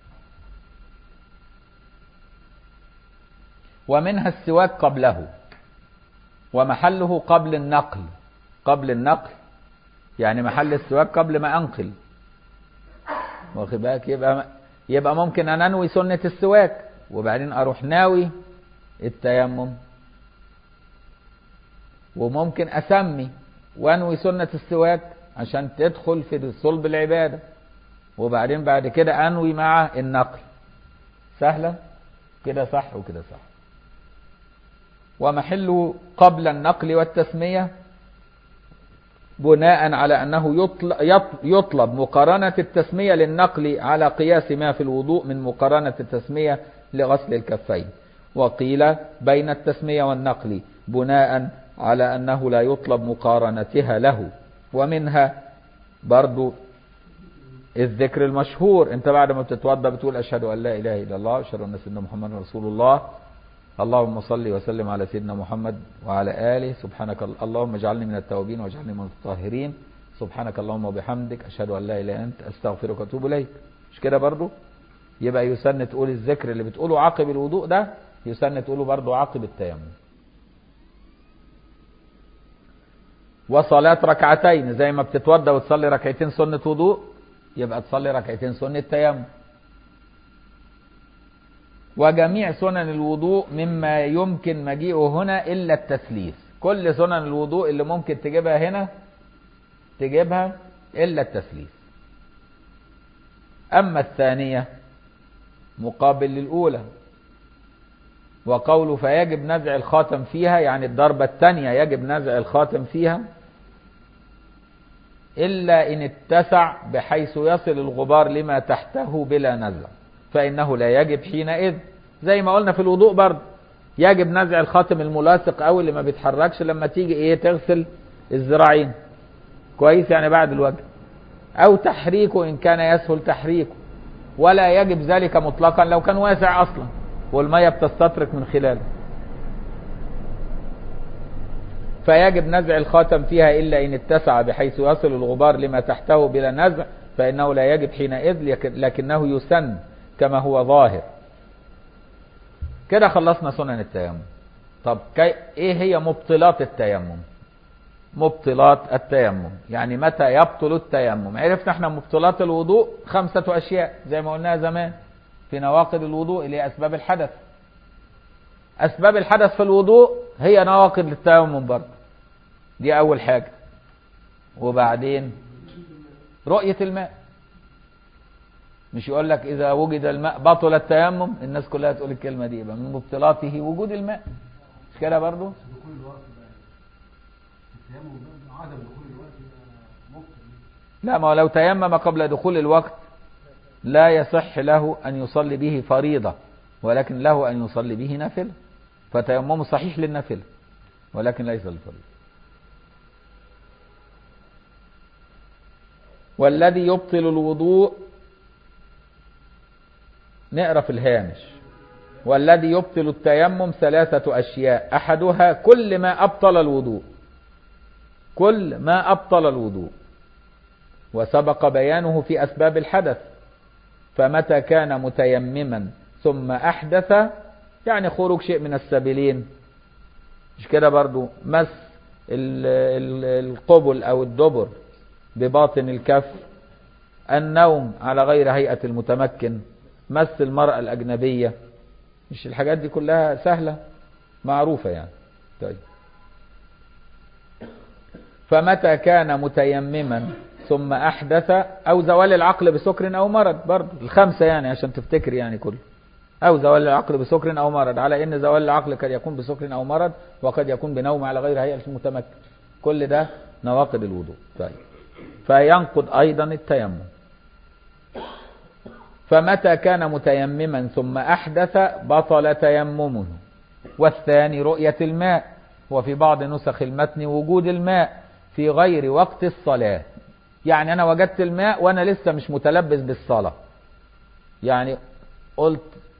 A: ومنها السواك قبله ومحله قبل النقل قبل النقل يعني محل السواك قبل ما انقل واخد بالك يبقى يبقى ممكن انا انوي سنه السواك وبعدين اروح ناوي التيمم وممكن اسمي وانوي سنه السواك عشان تدخل في صلب العباده وبعدين بعد كده انوي مع النقل سهله كده صح وكده صح ومحله قبل النقل والتسميه بناء على انه يطلب, يطلب مقارنه التسميه للنقل على قياس ما في الوضوء من مقارنه التسميه لغسل الكفين وقيل بين التسميه والنقل بناء على انه لا يطلب مقارنتها له ومنها برضو الذكر المشهور انت بعد ما بتتوضا بتقول اشهد ان لا اله الا الله واشهد ان سيدنا محمد رسول الله اللهم صل وسلم على سيدنا محمد وعلى اله سبحانك اللهم اجعلني من التوابين واجعلني من الطاهرين سبحانك اللهم وبحمدك اشهد ان لا اله الا انت استغفرك واتوب اليك مش كده برضو يبقى يسن تقول الذكر اللي بتقوله عقب الوضوء ده يسن تقوله برضو عقب التيمم وصلاة ركعتين زي ما بتتوضى وتصلي ركعتين سنة وضوء يبقى تصلي ركعتين سنة تيمم وجميع سنن الوضوء مما يمكن مجيئه هنا إلا التثليث كل سنن الوضوء اللي ممكن تجيبها هنا تجيبها إلا التثليث أما الثانية مقابل للأولى وقوله فيجب نزع الخاتم فيها يعني الضربة الثانية يجب نزع الخاتم فيها إلا إن اتسع بحيث يصل الغبار لما تحته بلا نزع فإنه لا يجب حينئذ زي ما قلنا في الوضوء برضه يجب نزع الخاتم الملاصق أو اللي ما بيتحركش لما تيجي إيه تغسل الذراعين كويس يعني بعد الوجه أو تحريكه إن كان يسهل تحريكه ولا يجب ذلك مطلقا لو كان واسع أصلا والمية بتستطرق من خلاله فيجب نزع الخاتم فيها إلا إن اتسع بحيث يصل الغبار لما تحته بلا نزع فإنه لا يجب حينئذ لكن- لكنه يسن كما هو ظاهر كده خلصنا سنن التيمم طب كي ايه هي مبطلات التيمم مبطلات التيمم يعني متى يبطل التيمم عرفنا احنا مبطلات الوضوء خمسة اشياء زي ما قلناها زمان في نواقض الوضوء اللي هي اسباب الحدث اسباب الحدث في الوضوء هي نواقض للتيمم برضه دي اول حاجة وبعدين رؤية الماء مش يقول لك اذا وجد الماء بطل التيمم الناس كلها تقول الكلمة دي يبقى من مبطلاته وجود الماء مش كده برضه
C: دخول الوقت بقى التيمم ده عدم دخول الوقت يبقى مبطل
A: لا ما هو لو تيمم قبل دخول الوقت لا يصح له أن يصلي به فريضة ولكن له أن يصلي به نافلة فتيممه صحيح للنافلة ولكن ليس للفريضة والذي يبطل الوضوء نقرا في الهامش والذي يبطل التيمم ثلاثة أشياء أحدها كل ما أبطل الوضوء كل ما أبطل الوضوء وسبق بيانه في أسباب الحدث فمتى كان متيمما ثم أحدث يعني خروج شيء من السبيلين مش كده برضو مس ال- ال- القبل أو الدبر بباطن الكف النوم على غير هيئة المتمكن مس المرأة الأجنبية مش الحاجات دي كلها سهلة معروفة يعني طيب فمتى كان متيمما ثم أحدث أو زوال العقل بسكر أو مرض برضه الخمسة يعني عشان تفتكر يعني كله أو زوال العقل بسكر أو مرض على إن زوال العقل قد يكون بسكر أو مرض وقد يكون بنوم على غير هيئة المتمكن كل ده نواقض الوضوء طيب فينقض أيضا التيمم فمتى كان متيمما ثم أحدث بطل تيممه والثاني رؤية الماء وفي بعض نسخ المتن وجود الماء في غير وقت الصلاة يعني أنا وجدت الماء وأنا لسه مش متلبس بالصلاة يعني قلت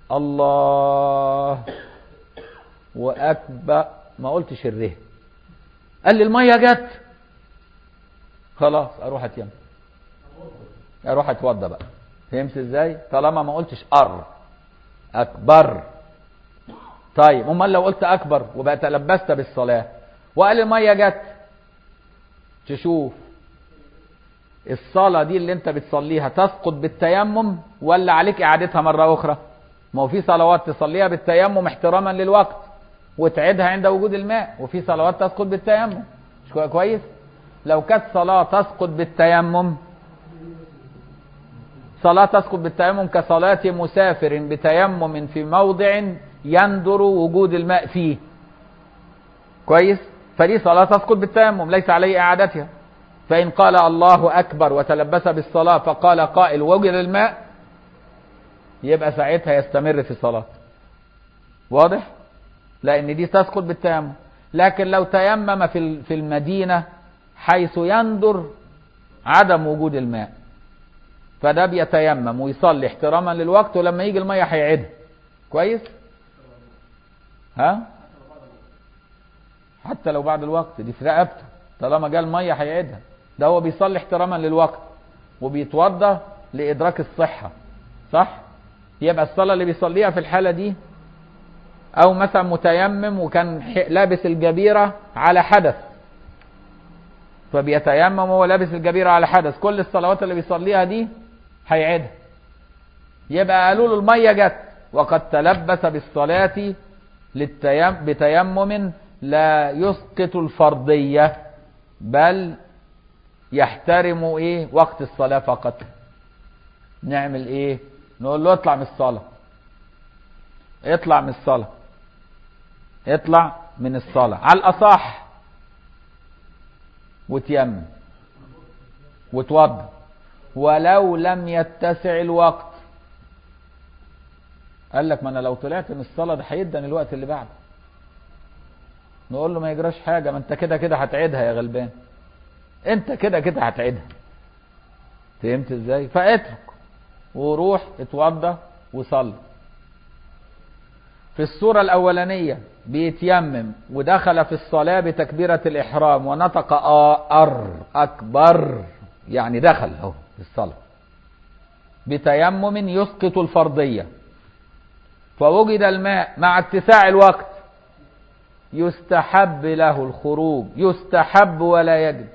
A: الله وأكبر ما قلتش الره قال لي المية جت خلاص أروح أتيمم أروح أتوضى بقى فهمت إزاي طالما ما قلتش أر أكبر طيب امال لو قلت اكبر وبقى تلبست بالصلاه وقال الميه جت تشوف الصلاه دي اللي انت بتصليها تسقط بالتيمم ولا عليك اعادتها مره اخرى ما هو في صلوات تصليها بالتيمم احتراما للوقت وتعيدها عند وجود الماء وفي صلوات تسقط بالتيمم مش كوي- كويس لو كانت صلاه تسقط بالتيمم صلاة تسقط بالتيمم كصلاة مسافر بتيمم في موضع يندر وجود الماء فيه كويس فدي صلاة تسقط بالتيمم ليس عليه إعادتها فإن قال الله أكبر وتلبس بالصلاة فقال قائل وجد الماء يبقى ساعتها يستمر في الصلاة واضح لأن دي تسقط بالتيمم لكن لو تيمم في ال- في المدينة حيث يندر عدم وجود الماء فده بيتيمم ويصلي احتراما للوقت ولما يجي الميه هيعيدها كويس ها حتى لو بعد الوقت دي في رقبته طالما جه الميه هيعيدها ده هو بيصلي احتراما للوقت وبيتوضى لادراك الصحه صح يبقى الصلاه اللي بيصليها في الحاله دي او مثلا متيمم وكان ح- لابس الجبيره على حدث فبيتيمم وهو لابس الجبيره على حدث كل الصلوات اللي بيصليها دي هيعيدها يبقى قالوا له الميه جت وقد تلبس بالصلاه للتيم بتيمم لا يسقط الفرضيه بل يحترم ايه وقت الصلاه فقط نعمل ايه نقول له اطلع من الصلاه اطلع من الصلاه اطلع من الصلاه على الاصح وتيمم وتوضى ولو لم يتسع الوقت قال لك ما انا لو طلعت من الصلاه ده هيدن الوقت اللي بعده نقول له ما يجراش حاجه ما انت كده كده هتعيدها يا غلبان انت كده كده هتعيدها فهمت ازاي فاترك وروح اتوضى وصلي في الصورة الأولانية بيتيمم ودخل في الصلاة بتكبيرة الإحرام ونطق آر أكبر يعني دخل أهو في الصلاة بتيمم يسقط الفرضية فوجد الماء مع اتساع الوقت يستحب له الخروج يستحب ولا يجب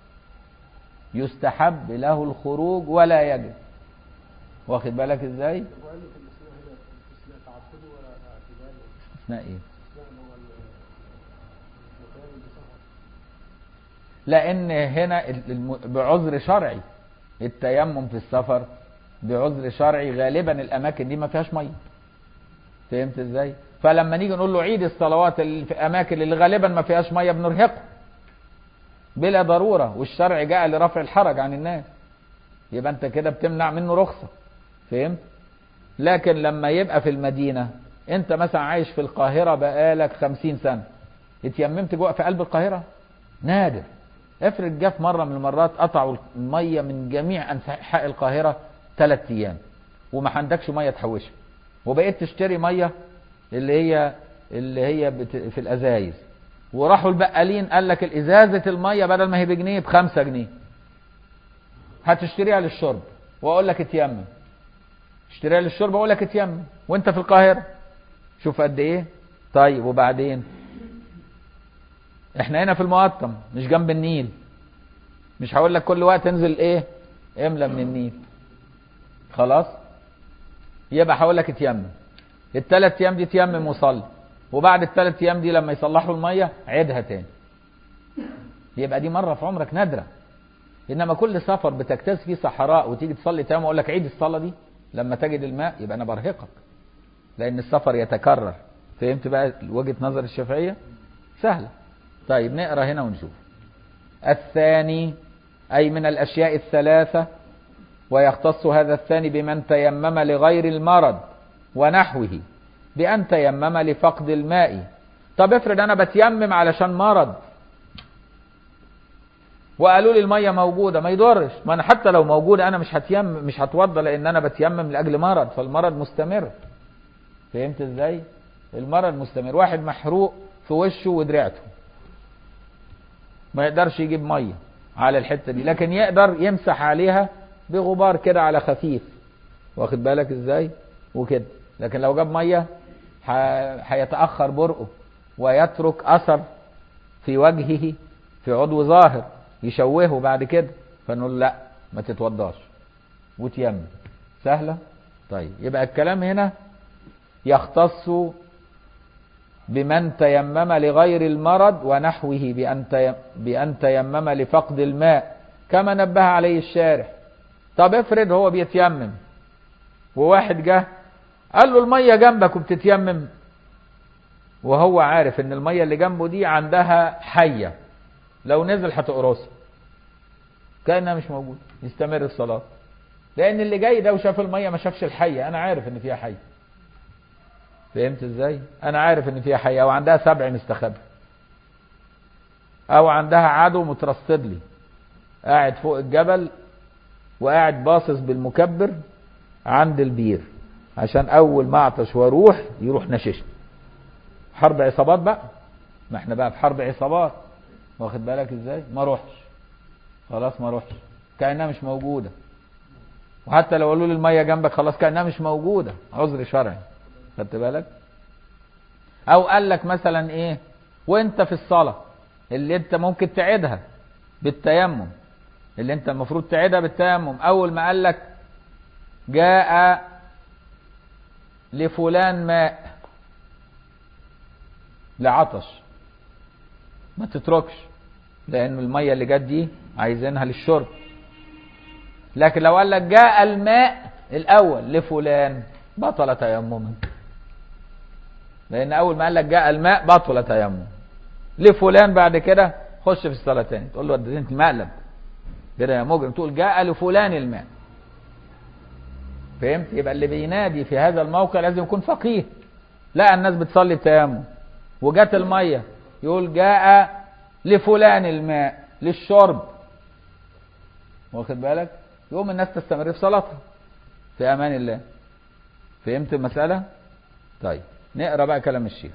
A: يستحب له الخروج ولا يجب واخد بالك ازاي
B: وقال لي في الاثناء هنا في الاثناء تعبدي ولا اعتدال
A: اثناء ايه
B: الاثناء اللي هو المتيمم بسفر
A: لان هنا الم- بعذر شرعي التيمم في السفر بعذر شرعي غالبا الاماكن دي ما فيهاش ميه فهمت ازاي فلما نيجي نقول له عيد الصلوات اللي في اماكن اللي غالبا ما فيهاش ميه بنرهقه بلا ضروره والشرع جاء لرفع الحرج عن الناس يبقى انت كده بتمنع منه رخصه فهمت لكن لما يبقى في المدينه انت مثلا عايش في القاهره بقالك خمسين سنه اتيممت جوه في قلب القاهره نادر افرض جه في مره من المرات قطعوا الميه من جميع انحاء القاهره ثلاث ايام وما عندكش ميه تحوشها وبقيت تشتري ميه اللي هي اللي هي بت... في الازايز وراحوا البقالين قال لك الازازه الميه بدل ما هي بجنيه بخمسة جنيه هتشتريها للشرب واقول لك اتيمم اشتريها للشرب واقول لك اتيمم وانت في القاهره شوف قد ايه طيب وبعدين احنا هنا في المقطم مش جنب النيل مش هقول لك كل وقت انزل ايه املى من النيل خلاص يبقى هقول لك اتيمم الثلاث ايام دي تيمم وصلي وبعد الثلاث ايام دي لما يصلحوا الميه عيدها تاني يبقى دي مره في عمرك نادره انما كل سفر بتجتاز فيه صحراء وتيجي تصلي تمام اقول لك عيد الصلاه دي لما تجد الماء يبقى انا برهقك لان السفر يتكرر فهمت بقى وجهه نظر الشافعيه سهله طيب نقرا هنا ونشوف الثاني اي من الاشياء الثلاثه ويختص هذا الثاني بمن تيمم لغير المرض ونحوه بأن تيمم لفقد الماء طب افرض أنا بتيمم علشان مرض وقالوا لي المية موجودة ما يضرش ما أنا حتى لو موجودة أنا مش هتيمم مش هتوضى لأن أنا بتيمم لأجل مرض فالمرض مستمر فهمت إزاي؟ المرض مستمر واحد محروق في وشه ودراعته ما يقدرش يجيب مية على الحتة دي لكن يقدر يمسح عليها بغبار كده على خفيف واخد بالك ازاي وكده لكن لو جاب ميه ح- هيتاخر برقه ويترك اثر في وجهه في عضو ظاهر يشوهه بعد كده فنقول لا ما تتوضاش وتيمم سهله طيب يبقى الكلام هنا يختص بمن تيمم لغير المرض ونحوه بأن تيم- بأن تيمم لفقد الماء كما نبه عليه الشارح طب افرض هو بيتيمم وواحد جه قال له الميه جنبك وبتتيمم وهو عارف ان الميه اللي جنبه دي عندها حيه لو نزل هتقرصه كانها مش موجود يستمر الصلاه لان اللي جاي ده وشاف الميه ما شافش الحيه انا عارف ان فيها حيه فهمت ازاي انا عارف ان فيها حيه او عندها سبع مستخبي او عندها عدو مترصد لي قاعد فوق الجبل وقاعد باصص بالمكبر عند البير عشان اول ما اعطش واروح يروح نششني حرب عصابات بقى ما احنا بقى في حرب عصابات واخد بالك ازاي ما روحش خلاص ما روحش كانها مش موجوده وحتى لو قالوا لي الميه جنبك خلاص كانها مش موجوده عذر شرعي خدت بالك او قال لك مثلا ايه وانت في الصلاه اللي انت ممكن تعيدها بالتيمم اللي انت المفروض تعيدها بالتيمم اول ما قال لك جاء لفلان ماء لعطش ما تتركش لان الميه اللي جت دي عايزينها للشرب لكن لو قال لك جاء الماء الاول لفلان بطل تيمما لان اول ما قال لك جاء الماء بطل تيمم لفلان بعد كده خش في الصلاه تاني تقول له انت مقلب كده يا مجرم تقول جاء لفلان الماء فهمت يبقى اللي بينادي في هذا الموقع لازم يكون فقيه لا الناس بتصلي بتيمم وجات الميه يقول جاء لفلان الماء للشرب واخد بالك يقوم الناس تستمر في صلاتها في امان الله فهمت المساله طيب نقرا بقى كلام الشيخ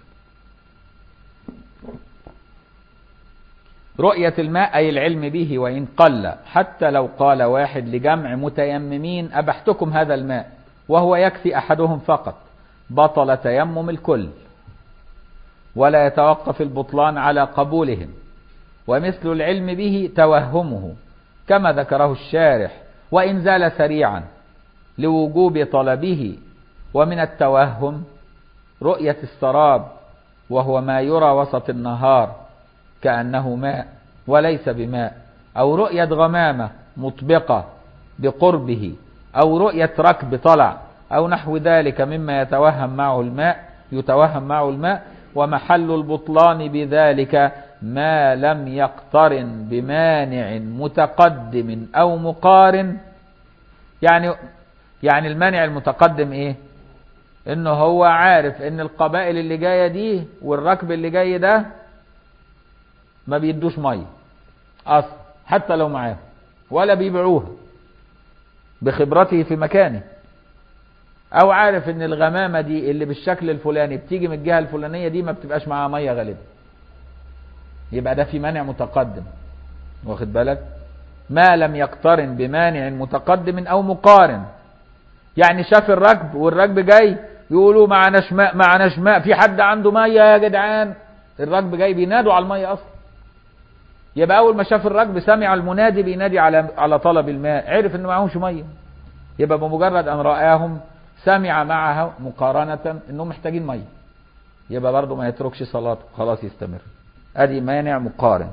A: رؤية الماء أي العلم به وإن قل حتى لو قال واحد لجمع متيممين أبحتكم هذا الماء وهو يكفي أحدهم فقط بطل تيمم الكل ولا يتوقف البطلان على قبولهم ومثل العلم به توهمه كما ذكره الشارح وإن زال سريعا لوجوب طلبه ومن التوهم رؤية السراب وهو ما يرى وسط النهار كأنه ماء وليس بماء أو رؤية غمامة مطبقة بقربه أو رؤية ركب طلع أو نحو ذلك مما يتوهم معه الماء يتوهم معه الماء ومحل البطلان بذلك ما لم يقترن بمانع متقدم أو مقارن يعني يعني المانع المتقدم ايه انه هو عارف ان القبائل اللي جايه دي والركب اللي جاي ده ما بيدوش ميه اصلا حتى لو معاهم ولا بيبيعوها بخبرته في مكانه او عارف ان الغمامه دي اللي بالشكل الفلاني بتيجي من الجهه الفلانيه دي ما بتبقاش معاها ميه غالبا يبقى ده في مانع متقدم واخد بالك ما لم يقترن بمانع متقدم او مقارن يعني شاف الركب والركب جاي يقولوا معناش ماء معناش ماء في حد عنده ميه يا جدعان الركب جاي بينادوا على الميه اصلا يبقى اول ما شاف الركب سمع المنادي بينادي على على طلب الماء عرف ان معهمش ميه يبقى بمجرد ان راهم سمع معها مقارنه انهم محتاجين ميه يبقى برضه ما يتركش صلاته خلاص يستمر ادي مانع مقارن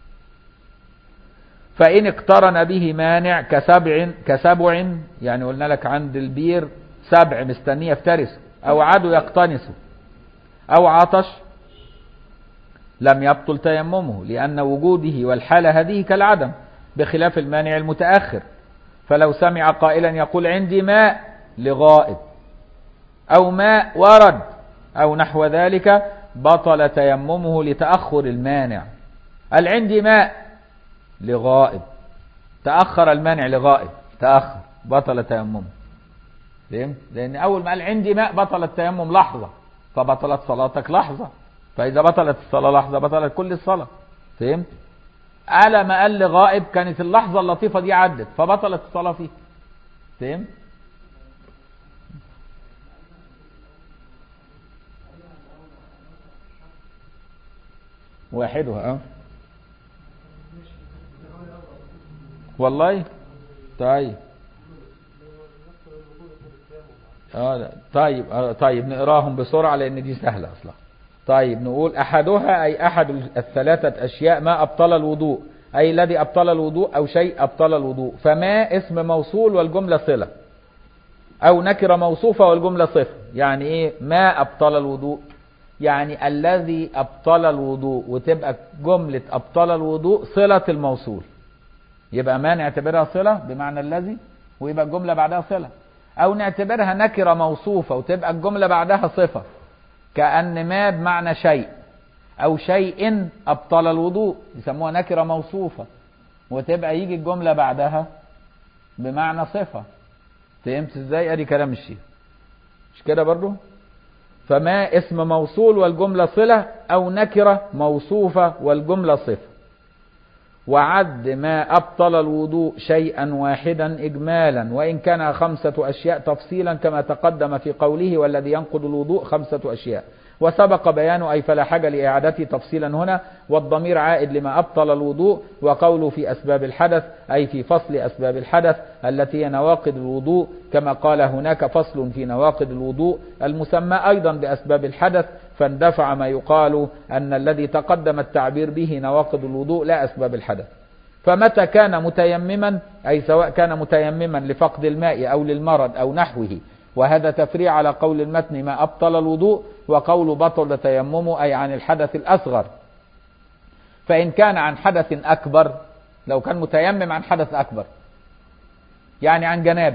A: فإن اقترن به مانع كسبع كسبع يعني قلنا لك عند البير سبع مستنيه يفترسه أو عدو يقتنسه أو عطش لم يبطل تيممه لأن وجوده والحالة هذه كالعدم بخلاف المانع المتأخر فلو سمع قائلا يقول عندي ماء لغائب أو ماء ورد أو نحو ذلك بطل تيممه لتأخر المانع قال عندي ماء لغائب تأخر المانع لغائب تأخر بطل تيممه فهمت؟ لأن أول ما قال عندي ماء بطل التيمم لحظة فبطلت صلاتك لحظة فإذا بطلت الصلاة لحظة بطلت كل الصلاة فهمت؟ على ما قال لغائب كانت اللحظة اللطيفة دي عدت فبطلت الصلاة فيه فهمت؟ واحدها اه والله طيب اه لا. طيب آه طيب نقراهم بسرعه لان دي سهله اصلا طيب نقول احدها اي احد الثلاثه اشياء ما ابطل الوضوء اي الذي ابطل الوضوء او شيء ابطل الوضوء فما اسم موصول والجمله صله او نكره موصوفه والجمله صفه يعني ايه ما ابطل الوضوء يعني الذي ابطل الوضوء وتبقى جمله ابطل الوضوء صله الموصول يبقى ما نعتبرها صلة بمعنى الذي ويبقى الجملة بعدها صلة أو نعتبرها نكرة موصوفة وتبقى الجملة بعدها صفة كأن ما بمعنى شيء أو شيء أبطل الوضوء يسموها نكرة موصوفة وتبقى يجي الجملة بعدها بمعنى صفة فهمت ازاي ادي كلام الشيخ مش كده برضو فما اسم موصول والجملة صلة أو نكرة موصوفة والجملة صفة وعد ما أبطل الوضوء شيئا واحدا إجمالا وإن كان خمسة أشياء تفصيلا كما تقدم في قوله والذي ينقض الوضوء خمسة أشياء وسبق بيان أي فلا حاجة لإعادته تفصيلا هنا والضمير عائد لما أبطل الوضوء وقوله في أسباب الحدث أي في فصل أسباب الحدث التي هي نواقض الوضوء كما قال هناك فصل في نواقض الوضوء المسمى أيضا بأسباب الحدث فاندفع ما يقال أن الذي تقدم التعبير به نواقض الوضوء لا أسباب الحدث فمتى كان متيمما أي سواء كان متيمما لفقد الماء أو للمرض أو نحوه وهذا تفريع على قول المتن ما أبطل الوضوء وقول بطل تيممه أي عن الحدث الأصغر فإن كان عن حدث أكبر لو كان متيمم عن حدث أكبر يعني عن جنابة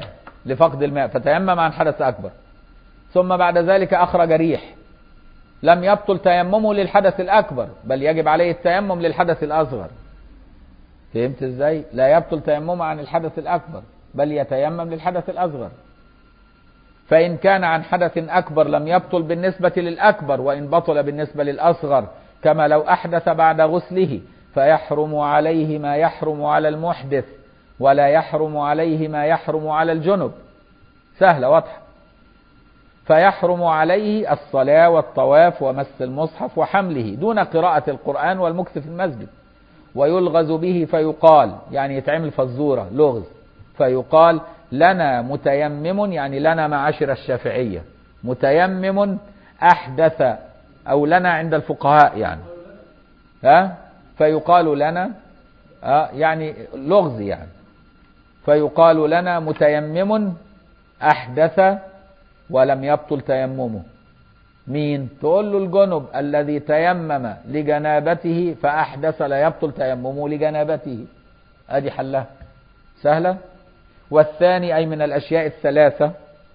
A: لفقد الماء فتيمم عن حدث أكبر ثم بعد ذلك أخرج ريح لم يبطل تيممه للحدث الأكبر بل يجب عليه التيمم للحدث الأصغر فهمت ازاي لا يبطل تيممه عن الحدث الأكبر بل يتيمم للحدث الأصغر فإن كان عن حدث أكبر لم يبطل بالنسبة للأكبر وإن بطل بالنسبة للأصغر كما لو أحدث بعد غسله فيحرم عليه ما يحرم على المحدث ولا يحرم عليه ما يحرم على الجنب سهلة واضحة فيحرم عليه الصلاة والطواف ومس المصحف وحمله دون قراءة القرآن والمكث في المسجد ويلغز به فيقال يعني يتعمل فزورة لغز فيقال لنا متيمم يعني لنا معاشر الشافعية متيمم أحدث أو لنا عند الفقهاء يعني ها فيقال لنا ها يعني لغز يعني فيقال لنا متيمم أحدث ولم يبطل تيممه مين تقول له الجنب الذي تيمم لجنابته فأحدث لا يبطل تيممه لجنابته ادي حلها سهلة والثاني أي من الأشياء الثلاثة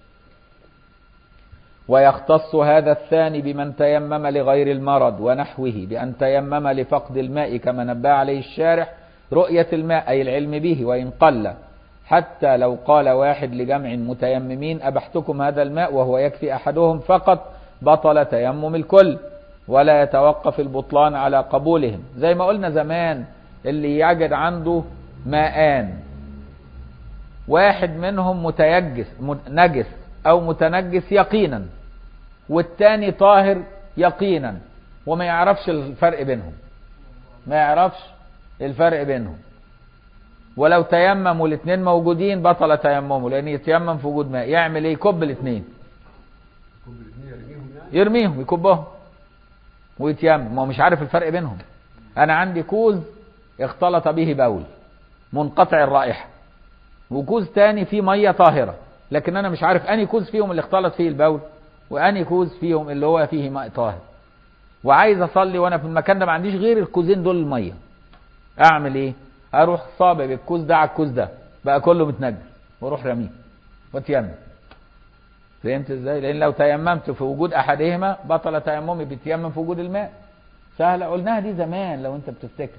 A: ويختص هذا الثاني بمن تيمم لغير المرض ونحوه بأن تيمم لفقد الماء كما نبه عليه الشارح رؤية الماء أي العلم به وإن قل حتى لو قال واحد لجمع متيممين أبحتكم هذا الماء وهو يكفي أحدهم فقط بطل تيمم الكل ولا يتوقف البطلان على قبولهم زي ما قلنا زمان اللي يجد عنده ماءان واحد منهم متيجس نجس او متنجس يقينا والتاني طاهر يقينا وما يعرفش الفرق بينهم ما يعرفش الفرق بينهم ولو تيمموا الاثنين موجودين بطل تيممه لان يتيمم في وجود ماء يعمل ايه يكب الاثنين
C: كل الاثنين يرميهم يعني
A: يرميهم يكبهم ويتيمم ما هو مش عارف الفرق بينهم انا عندي كوز اختلط به بول منقطع الرائحه وكوز تاني فيه ميه طاهره لكن انا مش عارف اني كوز فيهم اللي اختلط فيه البول واني كوز فيهم اللي هو فيه ماء طاهر وعايز اصلي وانا في المكان ده ما عنديش غير الكوزين دول الميه اعمل ايه اروح صابب الكوز ده على الكوز ده بقى كله متنجس واروح رميه واتيمم فهمت ازاي لان لو تيممت في وجود احدهما بطل تيممي بيتيمم في وجود الماء سهله قلناها دي زمان لو انت بتفتكر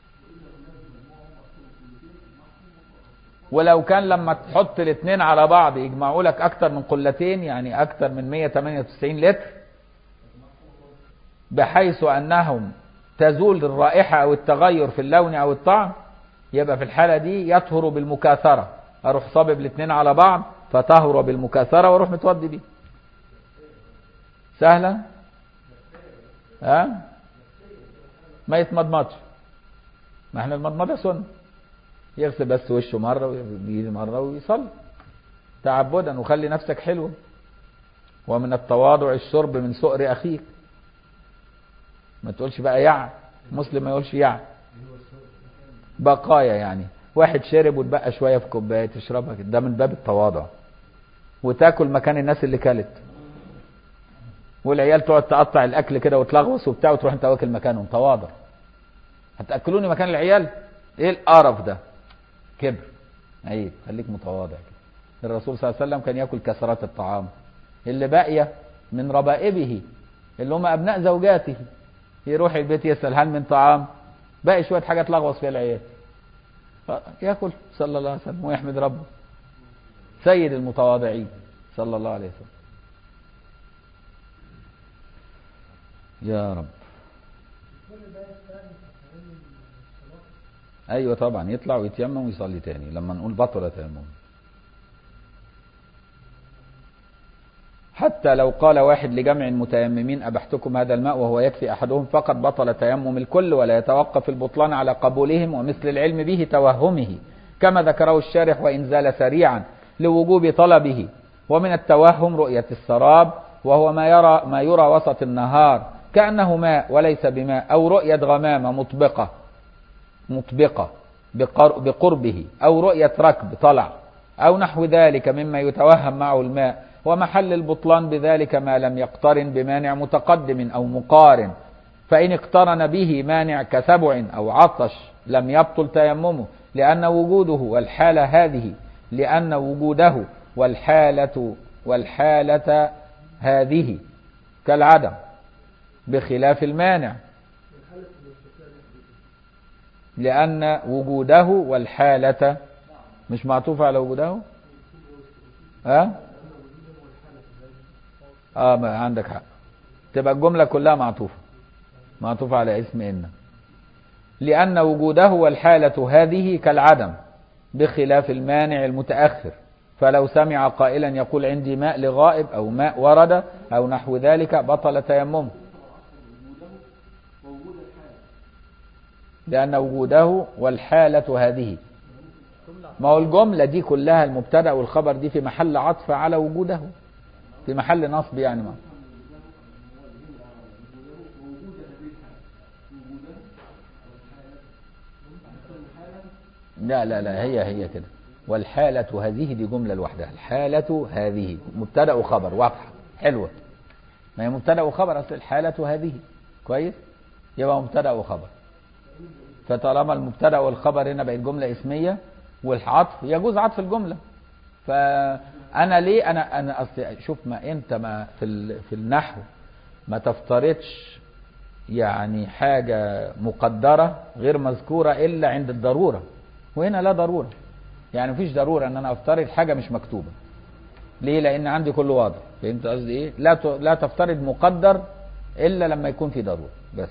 A: ولو كان لما تحط الاثنين على بعض يجمعوا لك اكتر من قلتين يعني اكتر من 198 لتر بحيث انهم تزول الرائحة او التغير في اللون او الطعم يبقى في الحالة دي يطهر بالمكاثرة اروح صابب الاثنين على بعض فتهر بالمكاثرة واروح متودي بيه سهلة ها ما يتمضمضش ما احنا المضمضة سنة يغسل بس وشه مرة ويجي مرة ويصلي تعبدا وخلي نفسك حلوة ومن التواضع الشرب من سؤر أخيك ما تقولش بقى يع مسلم ما يقولش يع بقايا يعني واحد شرب وتبقى شوية في كوباية تشربها كده ده من باب التواضع وتاكل مكان الناس اللي كلت والعيال تقعد تقطع الاكل كده وتلغوص وبتاع وتروح انت واكل مكانهم تواضع هتاكلوني مكان العيال ايه القرف ده كبر عيب خليك متواضع كده الرسول صلى الله عليه وسلم كان ياكل كسرات الطعام اللي باقيه من ربائبه اللي هم ابناء زوجاته يروح البيت يسال هل من طعام باقي شويه حاجه تلغوص فيها العيال ياكل صلى الله عليه وسلم ويحمد ربه سيد المتواضعين صلى الله عليه وسلم يا رب ايوه طبعا يطلع ويتيمم ويصلي تاني لما نقول بطل تيمم حتى لو قال واحد لجمع متيممين أبحتكم هذا الماء وهو يكفي أحدهم فقط بطل تيمم الكل ولا يتوقف البطلان على قبولهم ومثل العلم به توهمه كما ذكره الشارح وإن زال سريعا لوجوب طلبه ومن التوهم رؤية السراب وهو ما يرى ما يرى وسط النهار كأنه ماء وليس بماء أو رؤية غمامة مطبقة مطبقة بقر- بقربه أو رؤية ركب طلع أو نحو ذلك مما يتوهم معه الماء ومحل البطلان بذلك ما لم يقترن بمانع متقدم أو مقارن فإن اقترن به مانع كسبع أو عطش لم يبطل تيممه لأن وجوده والحالة هذه لأن وجوده والحالة والحالة هذه كالعدم بخلاف المانع لأن وجوده والحالة مش معطوف على وجوده ها اه ما عندك حق تبقى الجملة كلها معطوفة معطوفة على اسم إن لأن وجوده والحالة هذه كالعدم بخلاف المانع المتأخر فلو سمع قائلا يقول عندي ماء لغائب أو ماء ورد أو نحو ذلك بطل تيممه لأن وجوده والحالة هذه ما هو الجملة دي كلها المبتدأ والخبر دي في محل عطف على وجوده في محل نصب يعني ما لا لا لا هي هي كده والحالة هذه دي جملة لوحدها الحالة هذه مبتدأ وخبر واضحة حلوة ما هي مبتدأ وخبر أصل الحالة هذه كويس يبقى مبتدأ وخبر فطالما المبتدأ والخبر هنا بقت جملة اسمية والعطف يجوز عطف الجملة فأنا ليه أنا أنا أصل شوف ما أنت ما في ال- في النحو ما تفترضش يعني حاجة مقدرة غير مذكورة إلا عند الضرورة وهنا لا ضرورة يعني مفيش ضرورة ان انا افترض حاجة مش مكتوبة ليه لان عندي كله واضح فهمت قصدي ايه لا ت- لا تفترض مقدر الا لما يكون في ضرورة بس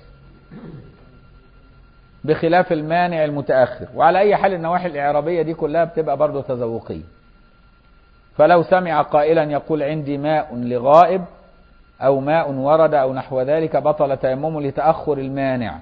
A: بخلاف المانع المتأخر وعلى اي حال النواحي الاعرابية دي كلها بتبقى برضه تذوقية فلو سمع قائلا يقول عندي ماء لغائب او ماء ورد او نحو ذلك بطل تيممه لتأخر المانع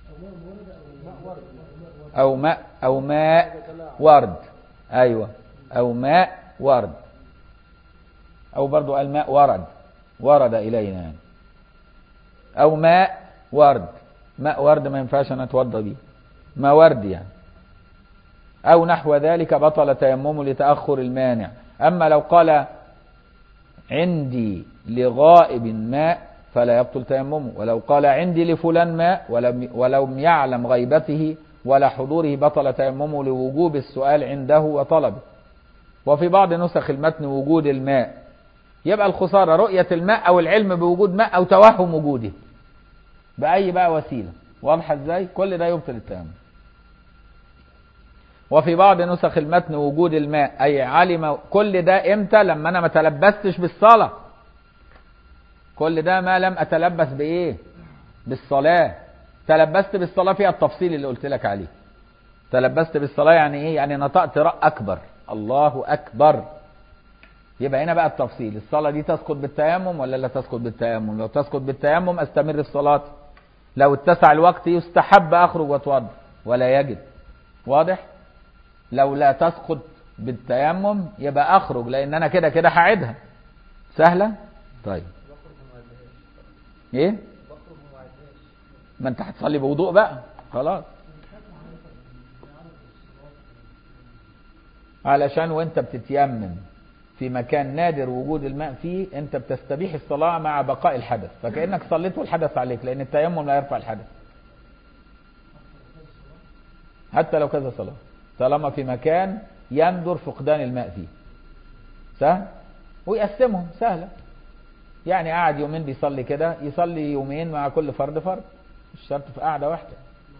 A: أو ماء أو ماء ورد أيوة أو ماء ورد أو برضو الماء ورد ورد إلينا يعني أو ماء ورد ماء ورد ما ينفعش أنا أتوضى بيه ما ورد يعني أو نحو ذلك بطل تيممه لتأخر المانع أما لو قال عندي لغائب ماء فلا يبطل تيممه ولو قال عندي لفلان ماء ولم ولم يعلم غيبته ولا حضوره بطل تيممه لوجوب السؤال عنده وطلبه وفي بعض نسخ المتن وجود الماء يبقى الخسارة رؤية الماء أو العلم بوجود ماء أو توهم وجوده بأي بقى وسيلة واضحة ازاي كل ده يبطل التيمم وفي بعض نسخ المتن وجود الماء أي علم كل ده إمتى لما أنا ما تلبستش بالصلاة كل ده ما لم أتلبس بإيه بالصلاة تلبست بالصلاة فيها التفصيل اللي قلت لك عليه تلبست بالصلاة يعني إيه يعني نطقت راء أكبر الله أكبر يبقى هنا بقى التفصيل الصلاة دي تسقط بالتيمم ولا لا تسقط بالتيمم لو تسقط بالتيمم استمر في صلاتي لو اتسع الوقت يستحب أخرج واتوضى ولا يجب واضح لو لا تسقط بالتيمم يبقى أخرج لأن أنا كده كده هعيدها سهلة طيب ايه ما انت هتصلي بوضوء بقى خلاص علشان وانت بتتيمم في مكان نادر وجود الماء فيه انت بتستبيح الصلاة مع بقاء الحدث فكأنك صليت والحدث عليك لان التيمم لا يرفع الحدث حتى لو كذا صلاة طالما في مكان يندر فقدان الماء فيه سهل ويقسمهم سهلة يعني قاعد يومين بيصلي كده يصلي يومين مع كل فرد فرد مش شرط في قاعدة واحدة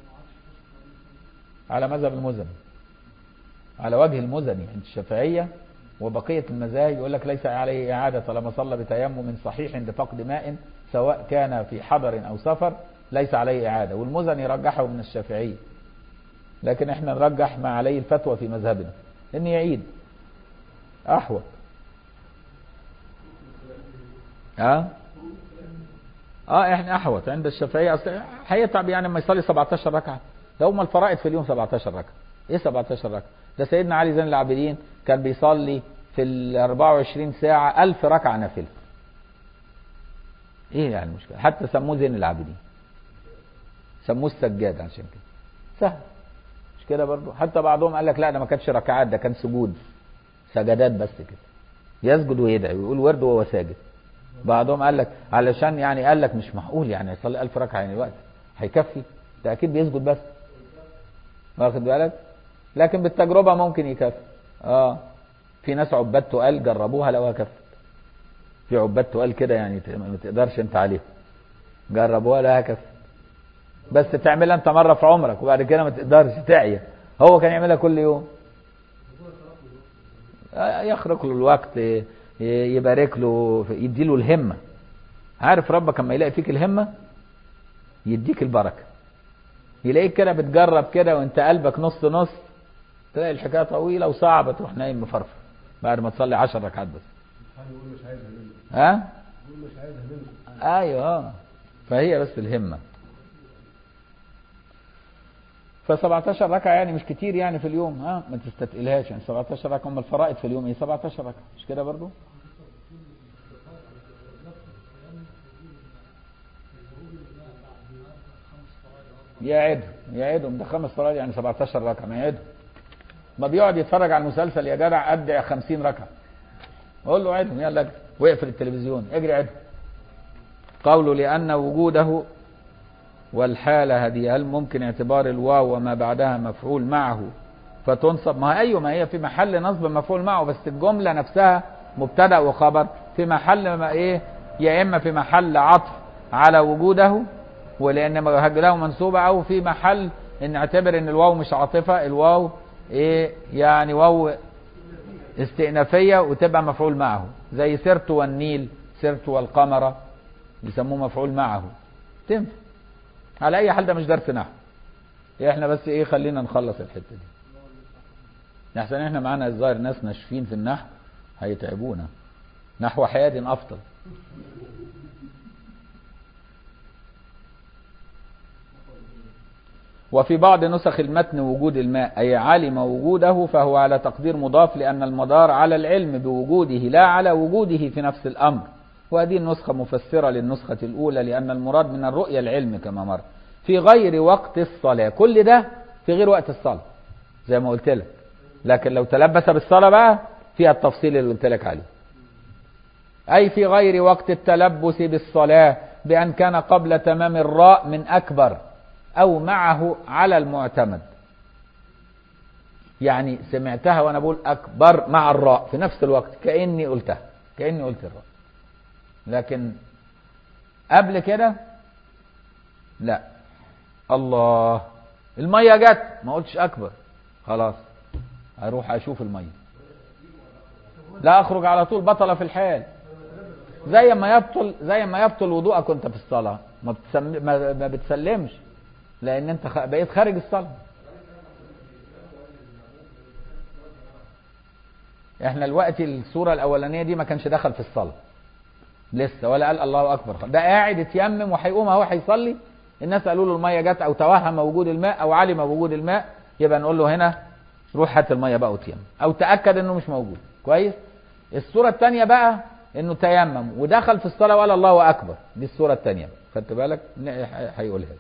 A: على مذهب المزني على وجه المزني عند الشافعية وبقية المذاهب يقول لك ليس عليه إعادة طالما صلى بتيمم صحيح عند فقد ماء سواء كان في حضر أو سفر ليس عليه إعادة والمزني رجحه من الشافعية لكن احنا نرجح ما عليه الفتوى في مذهبنا ان يعيد احوط ها اه احنا احوط عند الشافعيه اصل هيتعب يعني لما يصلي 17 ركعه ده هم الفرائض في اليوم 17 ركعه ايه 17 ركعه ده سيدنا علي زين العابدين كان بيصلي في ال 24 ساعه 1000 ركعه نافله ايه يعني المشكله حتى سموه زين العابدين سموه السجاد عشان كده سهل مش كده برضو حتى بعضهم قال لك لا ده ما كانش ركعات ده كان سجود سجدات بس كده يسجد ويدعي ويقول ورد وهو ساجد بعضهم قال لك علشان يعني قال لك مش معقول يعني يصلي ألف ركعة يعني الوقت هيكفي ده أكيد بيسجد بس واخد بالك لكن بالتجربة ممكن يكفي اه في ناس عباد تقال جربوها لقوها كفت في عباد تقال كده يعني ت- ما تقدرش انت عليهم جربوها لقوها كفت بس تعملها انت مره في عمرك وبعد كده ما تقدرش تعيا هو كان يعملها كل يوم يخرق له الوقت ي- يبارك له يديله الهمه عارف ربك لما يلاقي فيك الهمه يديك البركه يلاقيك كده بتجرب كده وانت قلبك نص نص تلاقي الحكايه طويله وصعبه تروح نايم مفرفر بعد ما تصلي 10 ركعات بس
C: الحال يقول مش عايزها منه
A: ها
C: يقول مش عايزها منه
A: ايوه آه. فهي بس الهمه ف 17 ركعه يعني مش كتير يعني في اليوم ها ما تستثقلهاش يعني 17 ركعه هم الفرائض في اليوم ايه 17 ركعه مش كده برضو يعدهم يعدهم ده خمس فرائض يعني 17 ركعه ما يعدهم ما بيقعد يتفرج على المسلسل يا جدع قد 50 ركعه قول له عدهم يلا اجري واقفل التلفزيون اجري عدهم قوله لأن وجوده والحالة هذه هل ممكن اعتبار الواو وما بعدها مفعول معه فتنصب ما هي أيوة ما هي في محل نصب مفعول معه بس الجملة نفسها مبتدأ وخبر في محل ما إيه يا إما في محل عطف على وجوده ولأن له منصوبة أو في محل إن اعتبر إن الواو مش عاطفة الواو إيه يعني واو استئنافية وتبقى مفعول معه زي سرت والنيل سرت والقمر يسموه مفعول معه تنفع على اي حال ده مش درس نحو احنا بس ايه خلينا نخلص الحته دي احسن احنا معانا الظاهر ناس ناشفين في النحو هيتعبونا نحو حياد افضل وفي بعض نسخ المتن وجود الماء أي علم وجوده فهو على تقدير مضاف لأن المدار على العلم بوجوده لا على وجوده في نفس الأمر وهذه النسخة مفسرة للنسخة الأولى لأن المراد من الرؤية العلم كما مر في غير وقت الصلاة كل ده في غير وقت الصلاة زي ما قلت لك لكن لو تلبس بالصلاة بقى فيها التفصيل اللي قلت لك عليه أي في غير وقت التلبس بالصلاة بأن كان قبل تمام الراء من أكبر أو معه على المعتمد يعني سمعتها وأنا بقول أكبر مع الراء في نفس الوقت كأني قلتها كأني قلت الراء لكن قبل كده لا الله المية جت ما قلتش أكبر خلاص أروح أشوف المية لا أخرج على طول بطل في الحال زي ما يبطل زي ما يبطل وضوءك وانت في الصلاة ما, بتسم... ما... ما بتسلمش لان انت خ... بقيت خارج الصلاة احنا الوقت الصورة الاولانية دي ما كانش دخل في الصلاة لسه ولا قال الله اكبر ده قاعد اتيمم وهيقوم اهو هيصلي الناس قالوا له المية جت او توهم وجود الماء او علم وجود الماء يبقى نقول له هنا روح هات المية بقى وتيمم او تأكد انه مش موجود كويس الصورة الثانية بقى انه تيمم ودخل في الصلاة وقال الله اكبر دي الصورة الثانية خدت بالك هيقولها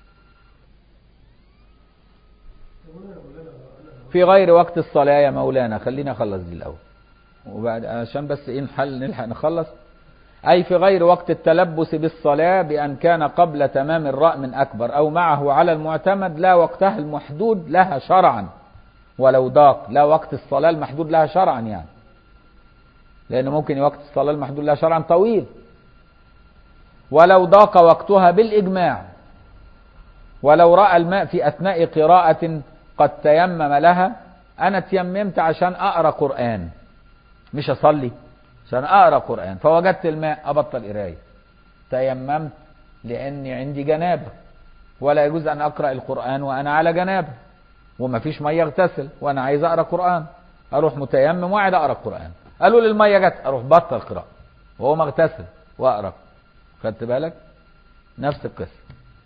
A: في غير وقت الصلاة يا مولانا خلينا اخلص دي الاول وبعد عشان بس ايه نحل نلحق نخلص اي في غير وقت التلبس بالصلاة بان كان قبل تمام الراء من اكبر او معه على المعتمد لا وقتها المحدود لها شرعا ولو ضاق لا وقت الصلاة المحدود لها شرعا يعني لأن ممكن وقت الصلاة المحدود لها شرعا طويل ولو ضاق وقتها بالإجماع ولو رأى الماء في أثناء قراءة قد تيمم لها أنا تيممت عشان أقرأ قرآن مش أصلي عشان أقرأ قرآن فوجدت الماء أبطل قراية تيممت لأني عندي جنابة ولا يجوز أن أقرأ القرآن وأنا على جنابة وما فيش مية اغتسل وأنا عايز أقرأ قرآن أروح متيمم وقاعد أقرأ قرآن قالوا لي المية جت أروح بطل قراءة وهو مغتسل وأقرأ خدت بالك نفس القصة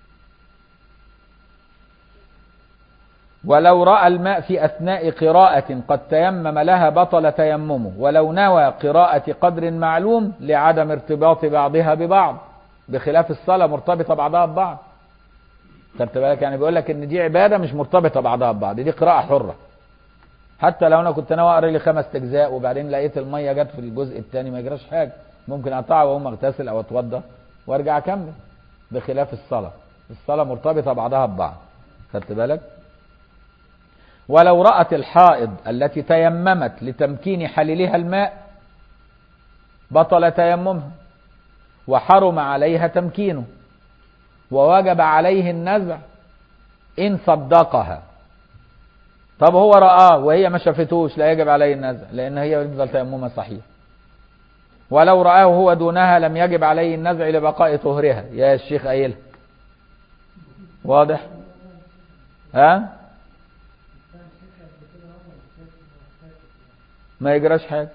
A: ولو رأى الماء في أثناء قراءة قد تيمم لها بطل تيممه ولو نوى قراءة قدر معلوم لعدم ارتباط بعضها ببعض بخلاف الصلاة مرتبطة بعضها ببعض خدت بالك يعني بيقول لك ان دي عبادة مش مرتبطة بعضها ببعض دي قراءة حرة حتى لو انا كنت ناوي اقرا لي خمس اجزاء وبعدين لقيت الميه جت في الجزء الثاني ما يجراش حاجه ممكن اقطعها واقوم اغتسل او اتوضى وارجع اكمل بخلاف الصلاه الصلاه مرتبطه بعضها ببعض خدت بالك ولو رأت الحائض التي تيممت لتمكين حليلها الماء بطل تيممها وحرم عليها تمكينه ووجب عليه النزع إن صدقها طب هو رآه وهي ما شافتوش لا يجب عليه النزع لأن هي يفضل تيممها صحيح ولو رآه هو دونها لم يجب عليه النزع لبقاء طهرها يا الشيخ قايلها واضح ها ما يجراش حاجة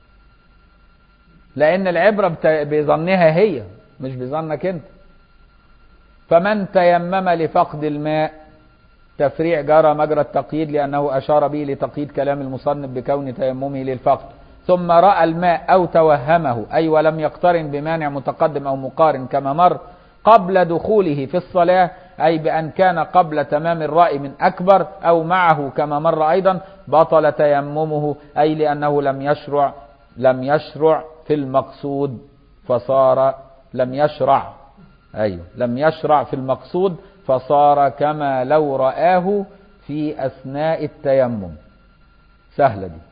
A: لأن العبرة بت- بظنها هي مش بظنك أنت فمن تيمم لفقد الماء تفريع جرى مجرى التقييد لأنه أشار به لتقييد كلام المصنف بكون تيممه للفقد ثم رأى الماء أو توهمه أي ولم يقترن بمانع متقدم أو مقارن كما مر قبل دخوله في الصلاة أي بأن كان قبل تمام الرأي من أكبر أو معه كما مر أيضا بطل تيممه أي لأنه لم يشرع لم يشرع في المقصود فصار لم يشرع أيوه لم يشرع في المقصود فصار كما لو رآه في أثناء التيمم سهلة دي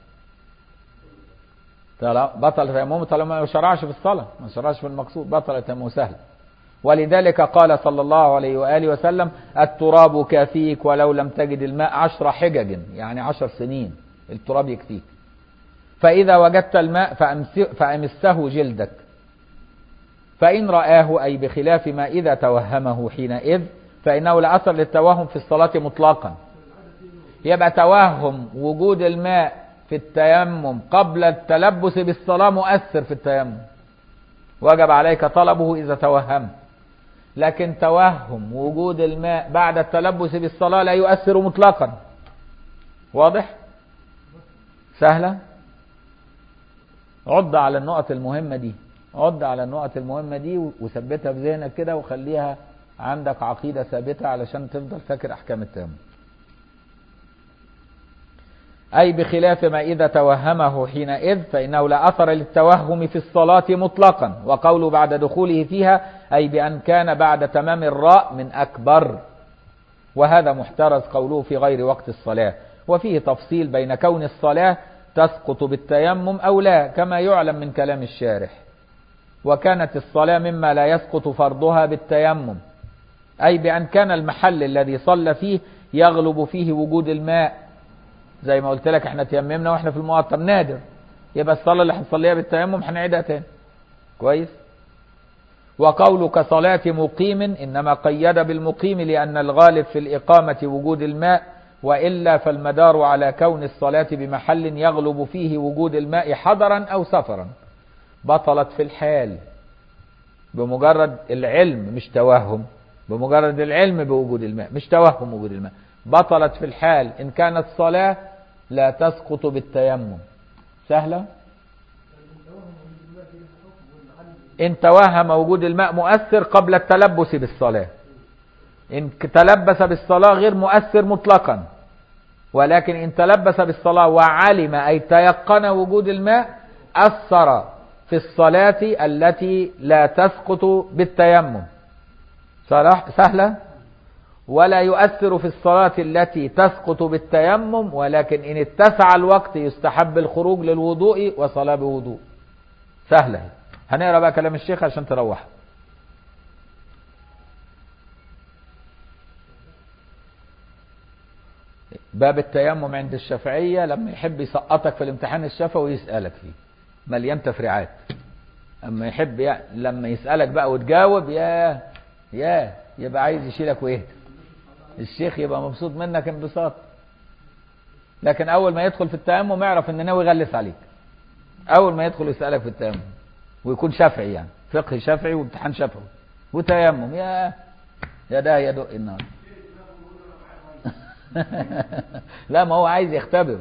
A: طالما- بطل تيممه طالما ما شرعش في الصلاة ما شرعش في المقصود بطل تيممه سهل ولذلك قال صلى الله عليه وآله وسلم التراب كافيك ولو لم تجد الماء عشر حجج يعني عشر سنين التراب يكفيك فإذا وجدت الماء فأمس- فأمسه جلدك فإن رآه أي بخلاف ما إذا توهمه حينئذ فإنه لا أثر للتوهم في الصلاة مطلقا يبقى توهم وجود الماء في التيمم قبل التلبس بالصلاة مؤثر في التيمم وجب عليك طلبه إذا توهم لكن توهم وجود الماء بعد التلبس بالصلاة لا يؤثر مطلقا واضح سهلة عد على النقط المهمة دي عد على النقط المهمة دي وثبتها في ذهنك كده وخليها عندك عقيدة ثابتة علشان تفضل فاكر أحكام التيمم أي بخلاف ما إذا توهمه حينئذ فإنه لا أثر للتوهم في الصلاة مطلقا وقوله بعد دخوله فيها أي بأن كان بعد تمام الراء من أكبر وهذا محترز قوله في غير وقت الصلاة وفيه تفصيل بين كون الصلاة تسقط بالتيمم أو لا كما يعلم من كلام الشارح وكانت الصلاة مما لا يسقط فرضها بالتيمم أي بأن كان المحل الذي صلى فيه يغلب فيه وجود الماء زي ما قلت لك احنا تيممنا واحنا في المقطر نادر يبقى الصلاة اللي هنصليها بالتيمم هنعيدها تاني كويس وقول كصلاة مقيم إنما قيد بالمقيم لأن الغالب في الإقامة وجود الماء وإلا فالمدار على كون الصلاة بمحل يغلب فيه وجود الماء حضرا أو سفرا بطلت في الحال بمجرد العلم مش توهم بمجرد العلم بوجود الماء مش توهم وجود الماء بطلت في الحال إن كانت صلاة لا تسقط بالتيمم سهلة إن توهم وجود الماء مؤثر قبل التلبس بالصلاة إن تلبس بالصلاة غير مؤثر مطلقا ولكن إن تلبس بالصلاة وعلم أي تيقن وجود الماء أثر في الصلاة التي لا تسقط بالتيمم صلاح- سهلة ولا يؤثر في الصلاة التي تسقط بالتيمم ولكن إن اتسع الوقت يستحب الخروج للوضوء وصلاة بوضوء سهلة هنقرا بقى كلام الشيخ عشان تروح باب التيمم عند الشافعية لما يحب يسقطك في الامتحان الشفوي ويسألك فيه مليان تفريعات اما يحب يعني لما يسألك بقى وتجاوب يا يا يبقى عايز يشيلك ويهدى الشيخ يبقى مبسوط منك انبساط لكن اول ما يدخل في التيمم يعرف ان ناوي يغلس عليك اول ما يدخل يسألك في التيمم ويكون شافعي يعني فقه شافعي وامتحان شفوي وتيمم يا يا ده يدق النار لا ما هو عايز يختبر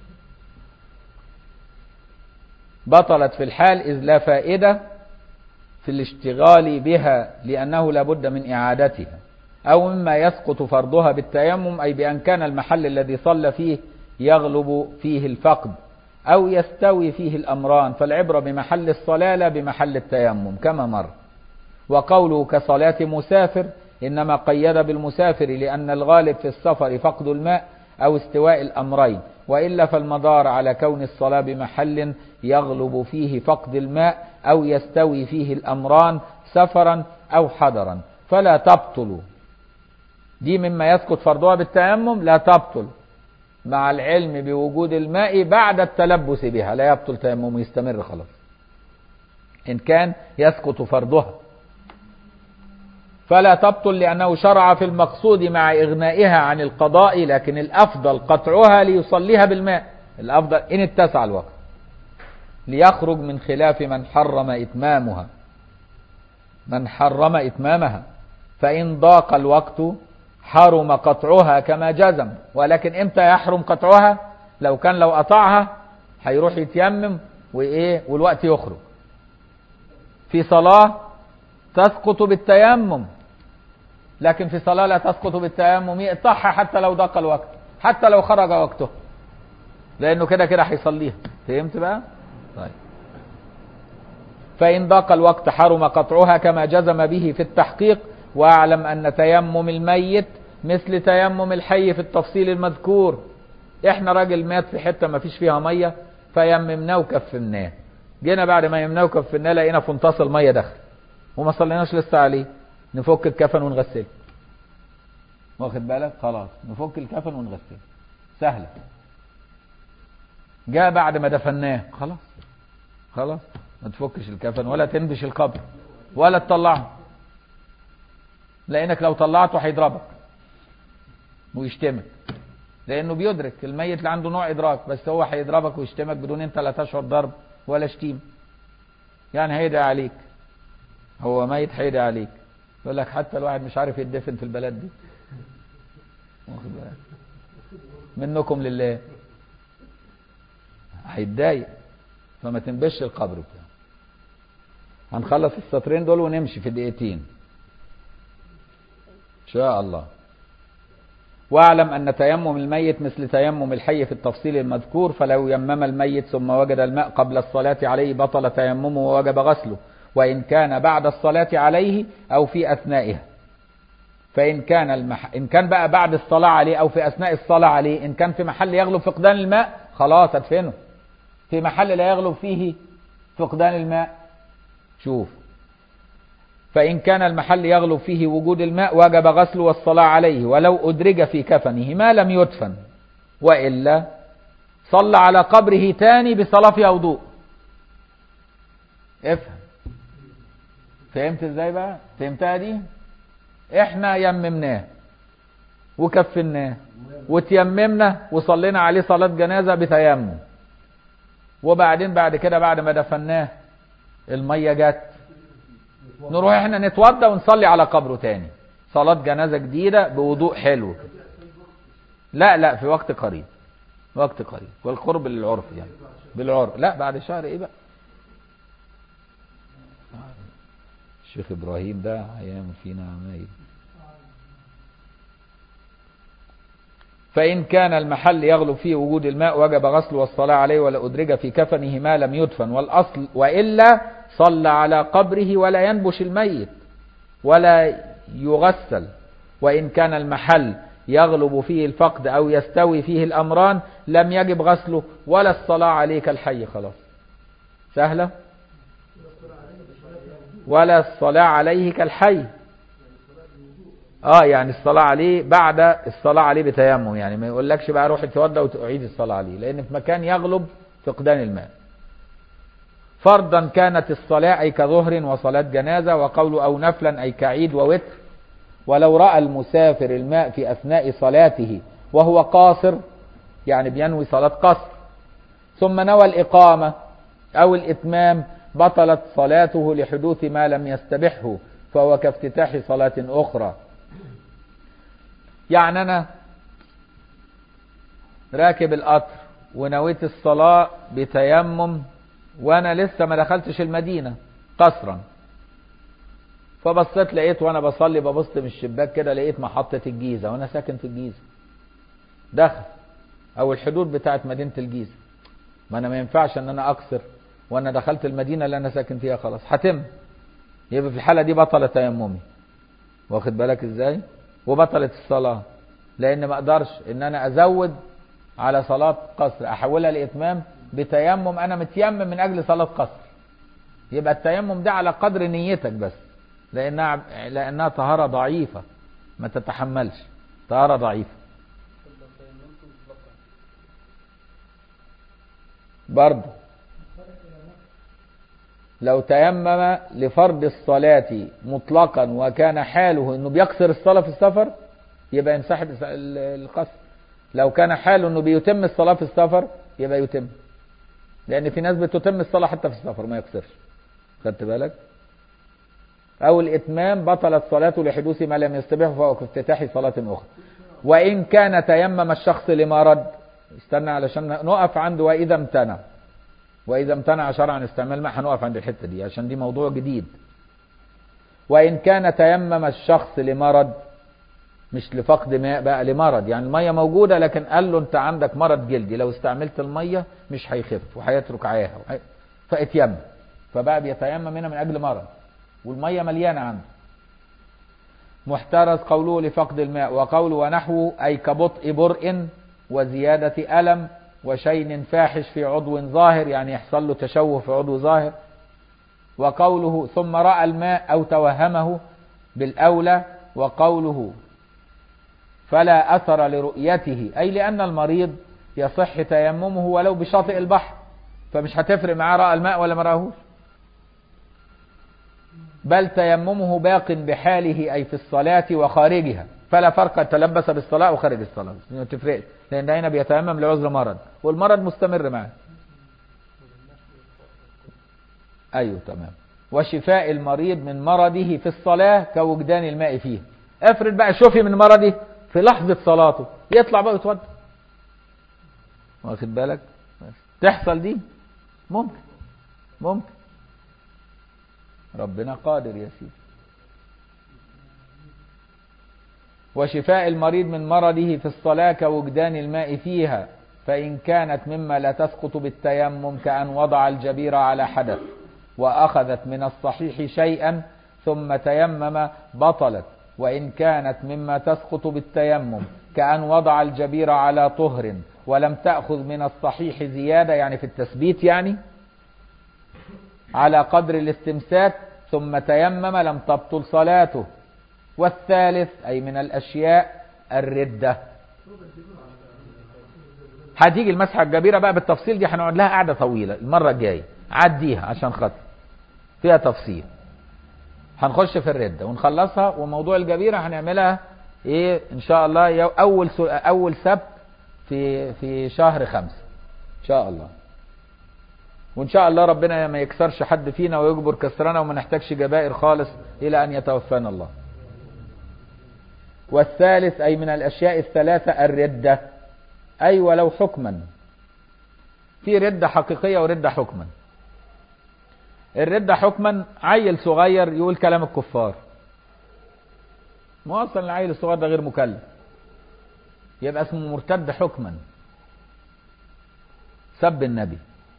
A: بطلت في الحال إذ لا فائدة في الاشتغال بها لأنه لابد من إعادتها أو مما يسقط فرضها بالتيمم أي بأن كان المحل الذي صلى فيه يغلب فيه الفقد أو يستوي فيه الأمران فالعبرة بمحل الصلاة لا بمحل التيمم كما مر وقوله كصلاة مسافر إنما قيد بالمسافر لأن الغالب في السفر فقد الماء أو استواء الأمرين وإلا فالمدار على كون الصلاة بمحل يغلب فيه فقد الماء أو يستوي فيه الأمران سفرا أو حضرا فلا تبطل دي مما يسقط فرضها بالتيمم لا تبطل مع العلم بوجود الماء بعد التلبس بها لا يبطل تيمم يستمر خلاص إن كان يسقط فرضها فلا تبطل لأنه شرع في المقصود مع إغنائها عن القضاء لكن الأفضل قطعها ليصليها بالماء الأفضل إن اتسع الوقت ليخرج من خلاف من حرم إتمامها من حرم إتمامها فإن ضاق الوقت حرم قطعها كما جزم ولكن امتى يحرم قطعها لو كان لو قطعها هيروح يتيمم وايه والوقت يخرج في صلاة تسقط بالتيمم لكن في صلاة لا تسقط بالتيمم يقطعها حتى لو ضاق الوقت حتى لو خرج وقته لانه كده كده هيصليها فهمت بقى طيب فإن ضاق الوقت حرم قطعها كما جزم به في التحقيق واعلم أن تيمم الميت مثل تيمم الحي في التفصيل المذكور احنا راجل مات في حتة ما فيش فيها مية فيممناه وكفناه جينا بعد ما يمناه وكفناه لقينا في امتص المية دخل وما صليناش لسه عليه نفك الكفن ونغسله واخد بالك خلاص نفك الكفن ونغسله سهلة جاء بعد ما دفناه خلاص خلاص ما تفكش الكفن ولا تنبش القبر ولا تطلعه لانك لو طلعته هيضربك ويشتمك لانه بيدرك الميت اللي عنده نوع ادراك بس هو هيضربك ويشتمك بدون انت لا تشعر ضرب ولا شتيم يعني هيدعي عليك هو ميت هيدعي عليك يقول لك حتى الواحد مش عارف يدفن في البلد دي واخد بالك منكم لله هيتضايق فما تنبش القبر بتاعه هنخلص السطرين دول ونمشي في دقيقتين ان شاء الله واعلم ان تيمم الميت مثل تيمم الحي في التفصيل المذكور فلو يمم الميت ثم وجد الماء قبل الصلاة عليه بطل تيممه ووجب غسله وإن كان بعد الصلاة عليه أو في أثنائها فإن كان المح... إن كان بقى بعد الصلاة عليه أو في أثناء الصلاة عليه إن كان في محل يغلب فقدان الماء خلاص ادفنه في محل لا يغلب فيه فقدان الماء شوف فإن كان المحل يغلب فيه وجود الماء وجب غسله والصلاة عليه ولو أدرج في كفنه ما لم يدفن وإلا صلى على قبره تاني بصلاة فيها وضوء افهم فهمت ازاي بقى فهمتها دي احنا يممناه وكفناه وتيممنا وصلينا عليه صلاة جنازة بتيمم وبعدين بعد كده بعد ما دفناه المية جت نروح احنا نتوضى ونصلي على قبره تاني صلاة جنازة جديدة بوضوء حلو كده لا لا في وقت قريب وقت قريب والقرب للعرف يعني بالعرف لا بعد شهر ايه بقى الشيخ ابراهيم ده هيعمل فينا عمايل فإن كان المحل يغلب فيه وجود الماء وجب غسله والصلاة عليه ولا أدرج في كفنه ما لم يدفن والأصل وإلا صلى على قبره ولا ينبش الميت ولا يغسل وإن كان المحل يغلب فيه الفقد أو يستوي فيه الأمران لم يجب غسله ولا الصلاة عليه كالحي خلاص سهلة ولا الصلاة عليه كالحي اه يعني الصلاة عليه بعد الصلاة عليه بتيمم يعني ما يقولكش بقى روح اتوضى وتعيد الصلاة عليه لأن في مكان يغلب فقدان الماء فرضا كانت الصلاة أي كظهر وصلاة جنازة وقول أو نفلا أي كعيد ووتر ولو رأى المسافر الماء في أثناء صلاته وهو قاصر يعني بينوي صلاة قصر ثم نوى الإقامة أو الإتمام بطلت صلاته لحدوث ما لم يستبحه فهو كافتتاح صلاة أخرى يعني أنا راكب القطر ونويت الصلاة بتيمم وأنا لسه ما دخلتش المدينة قصرا فبصيت لقيت وأنا بصلي ببص من الشباك كده لقيت محطة الجيزة وأنا ساكن في الجيزة دخل أو الحدود بتاعت مدينة الجيزة ما أنا ما ينفعش إن أنا أقصر وأنا دخلت المدينة اللي أنا ساكن فيها خلاص هتم يبقى في الحالة دي بطل تيممي واخد بالك إزاي وبطلت الصلاة لان ما اقدرش ان انا ازود على صلاة قصر احولها لاتمام بتيمم انا متيمم من اجل صلاة قصر يبقى التيمم ده على قدر نيتك بس لانها لانها طهارة ضعيفة ما تتحملش طهارة ضعيفة
B: طب لو تيممت مطلقا
A: برضه لو تيمم لفرض الصلاة مطلقا وكان حاله انه بيقصر الصلاة في السفر يبقى ينسحب الس- ال- القصر لو كان حاله انه بيتم الصلاة في السفر يبقى يتم لان في ناس بتتم الصلاة حتى في السفر ما يقصرش خدت بالك او الاتمام بطلت صلاته لحدوث ما لم يستبحه فهو كافتتاح صلاة اخرى وان كان تيمم الشخص لما رد استنى علشان نقف عند واذا امتنع واذا امتنع شرعا استعمال الماء هنقف عند الحته دي عشان دي موضوع جديد وان كان تيمم الشخص لمرض مش لفقد ماء بقى لمرض يعني الميه موجوده لكن قال له انت عندك مرض جلدي لو استعملت الميه مش هيخف وهيترك عياها وهي- فاتيمم فبقى بيتيمم هنا من اجل مرض والميه مليانه عنده محترز قوله لفقد الماء وقوله ونحوه أي كبطء برء وزيادة ألم وشين فاحش في عضو ظاهر يعني يحصل له تشوه في عضو ظاهر وقوله ثم رأى الماء أو توهمه بالأولى وقوله فلا أثر لرؤيته أي لأن المريض يصح تيممه ولو بشاطئ البحر فمش هتفرق معاه رأى الماء ولا ما رأهوش بل تيممه باق بحاله أي في الصلاة وخارجها فلا فرق تلبس بالصلاة وخارج الصلاة ما تفرقش لأن هنا بيتيمم لعذر مرض والمرض مستمر معاه أيوه تمام وشفاء المريض من مرضه في الصلاة كوجدان الماء فيه افرض بقى شفي من مرضه في لحظة صلاته يطلع بقى يتوضا واخد بالك تحصل دي ممكن ممكن ربنا قادر يا سيدي وشفاء المريض من مرضه في الصلاة كوجدان الماء فيها فإن كانت مما لا تسقط بالتيمم كأن وضع الجبير على حدث وأخذت من الصحيح شيئا ثم تيمم بطلت وإن كانت مما تسقط بالتيمم كأن وضع الجبير على طهر ولم تأخذ من الصحيح زيادة يعني في التثبيت يعني على قدر الاستمساك ثم تيمم لم تبطل صلاته والثالث أي من الأشياء الردة هتيجي المسحة الجبيرة بقى بالتفصيل دي هنقعد لها قعدة طويلة المرة الجاية عديها عشان خاطر فيها تفصيل هنخش في الردة ونخلصها وموضوع الجبيرة هنعملها ايه ان شاء الله يو اول سو اول سبت في في شهر خمسة ان شاء الله وان شاء الله ربنا ما يكسرش حد فينا ويجبر كسرنا وما نحتاجش جبائر خالص الى ان يتوفانا الله والثالث اي من الاشياء الثلاثة الردة اي ولو حكما في ردة حقيقية وردة حكما الردة حكما عيل صغير يقول كلام الكفار ما اصلا العيل الصغير ده غير مكلف يبقى اسمه مرتد حكما سب النبي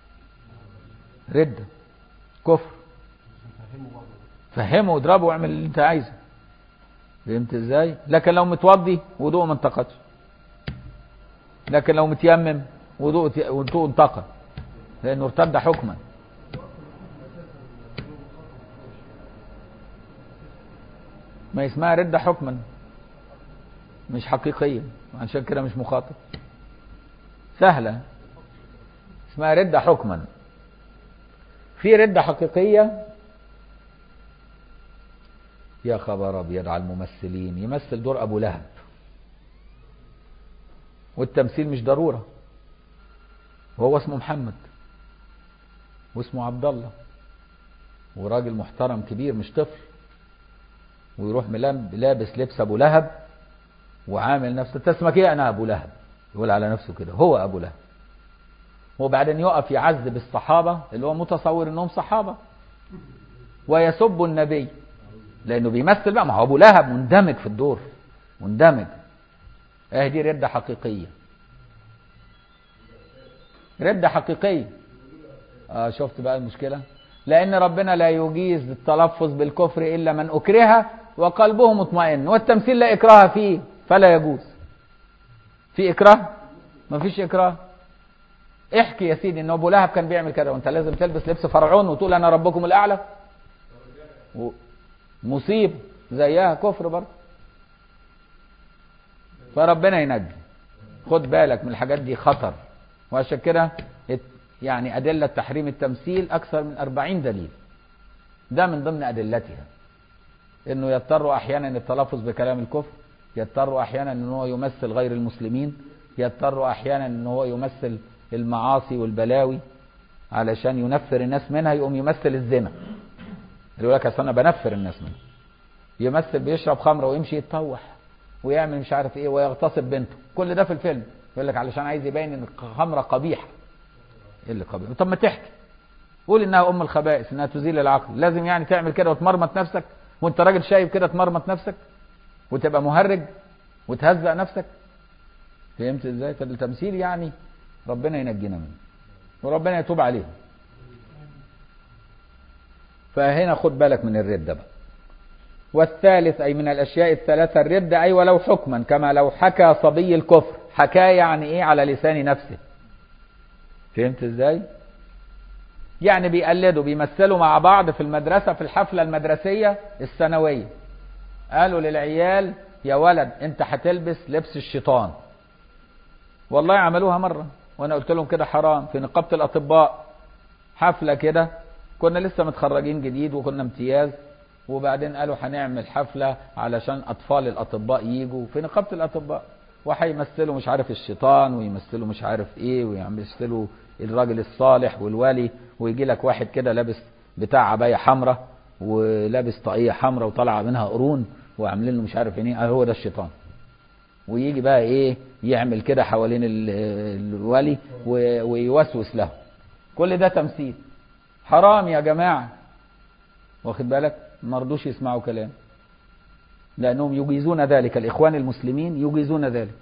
A: ردة كفر
C: فهموا برضه
A: فهمه واضربه واعمل اللي انت عايزه فهمت ازاي لكن لو متوضي وضوءه ما انتقدش لكن لو متيمم وضوءه وضوءه انتقد لانه ارتد حكما ما اسمها ردة حكما مش حقيقية عشان كده مش مخاطب سهلة اسمها ردة حكما في ردة حقيقية يا خبر ابيض على الممثلين يمثل دور ابو لهب والتمثيل مش ضروره وهو اسمه محمد واسمه عبد الله وراجل محترم كبير مش طفل ويروح ملاب- لابس لبس ابو لهب وعامل نفسه "أنت اسمك ايه انا ابو لهب يقول على نفسه كده هو ابو لهب وبعدين يقف يعذب الصحابه اللي هو متصور انهم صحابه ويسب النبي لانه بيمثل بقى ما هو ابو لهب مندمج في الدور مندمج اه دي ردة حقيقية ردة حقيقية اه شفت بقى المشكلة لان ربنا لا يجيز التلفظ بالكفر الا من اكره وقلبه مطمئن والتمثيل لا اكراه فيه فلا يجوز في اكراه مفيش اكراه احكي يا سيدي ان ابو لهب كان بيعمل كده وانت لازم تلبس لبس فرعون وتقول انا ربكم الاعلى و- مصيب زيها كفر برضه فربنا ينجي خد بالك من الحاجات دي خطر وعشان كده ات- يعني أدلة تحريم التمثيل أكثر من أربعين دليل ده من ضمن أدلتها إنه يضطر أحيانا التلفظ بكلام الكفر يضطر أحيانا إن هو يمثل غير المسلمين يضطر أحيانا إن هو يمثل المعاصي والبلاوي علشان ينفر الناس منها يقوم يمثل الزنا يقول لك أصل أنا بنفر الناس منها يمثل بيشرب خمره ويمشي يتطوح ويعمل مش عارف ايه ويغتصب بنته كل ده في الفيلم يقول لك علشان عايز يبين ان الخمره قبيحه ايه اللي قبيح طب ما تحكي قول انها ام الخبائث انها تزيل العقل لازم يعني تعمل كده وتمرمط نفسك وانت راجل شايف كده تمرمط نفسك وتبقى مهرج وتهزأ نفسك فهمت ازاي فالتمثيل يعني ربنا ينجينا منه وربنا يتوب عليهم فهنا خد بالك من الردة بقى والثالث أي من الأشياء الثلاثة الردة أي ولو حكما كما لو حكى صبي الكفر حكاه يعني إيه على لسان نفسه فهمت إزاي يعني بيقلدوا بيمثلوا مع بعض في المدرسة في الحفلة المدرسية السنوية قالوا للعيال يا ولد انت هتلبس لبس الشيطان والله عملوها مرة وانا قلت لهم كده حرام في نقابة الاطباء حفلة كده كنا لسه متخرجين جديد وكنا امتياز وبعدين قالوا هنعمل حفلة علشان أطفال الأطباء يجوا في نقابة الأطباء وهيمثلوا مش عارف الشيطان ويمثلوا مش عارف إيه ويمثلوا الراجل الصالح والولي ويجي لك واحد كده لابس بتاع عباية حمراء ولابس طاقية حمراء وطالعة منها قرون وعاملين له مش عارف ايه آه هو ده الشيطان ويجي بقى ايه يعمل كده حوالين ال- الولي و- ويوسوس له كل ده تمثيل حرام يا جماعه واخد بالك ما رضوش يسمعوا كلام لانهم يجيزون ذلك الاخوان المسلمين يجيزون ذلك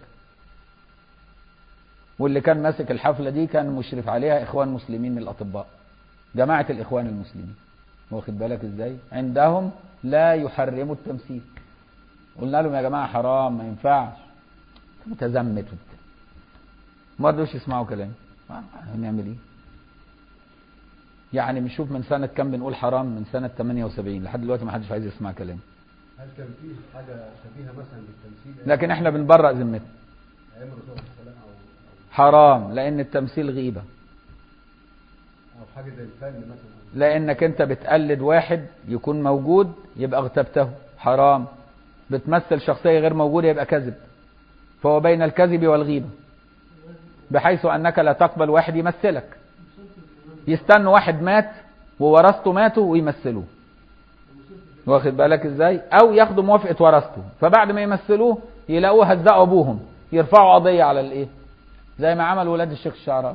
A: واللي كان ماسك الحفله دي كان مشرف عليها اخوان مسلمين من الاطباء جماعه الاخوان المسلمين واخد بالك ازاي عندهم لا يحرموا التمثيل قلنا لهم يا جماعه حرام ما ينفعش متزمت وبتاع ما رضوش يسمعوا كلام آه، هنعمل ايه يعني بنشوف من سنة كام بنقول حرام من سنة 78 لحد دلوقتي ما حدش عايز يسمع كلام
C: هل كان فيه حاجة شبيهة مثلا بالتمثيل
A: لكن احنا بنبرأ ذمتنا
C: أيام الرسول صلى الله عليه وسلم أو
A: حرام لأن التمثيل غيبة
C: أو حاجة زي الفن مثلا أو
A: لأنك أنت بتقلد واحد يكون موجود يبقى اغتبته حرام بتمثل شخصية غير موجودة يبقى كذب فهو بين الكذب والغيبة بحيث أنك لا تقبل واحد يمثلك يستنوا واحد مات وورثته ماتوا ويمثلوه واخد بالك ازاي او ياخدوا موافقه ورثته فبعد ما يمثلوه يلاقوه هزقوا ابوهم يرفعوا قضيه على الايه زي ما عمل ولاد الشيخ الشعراوي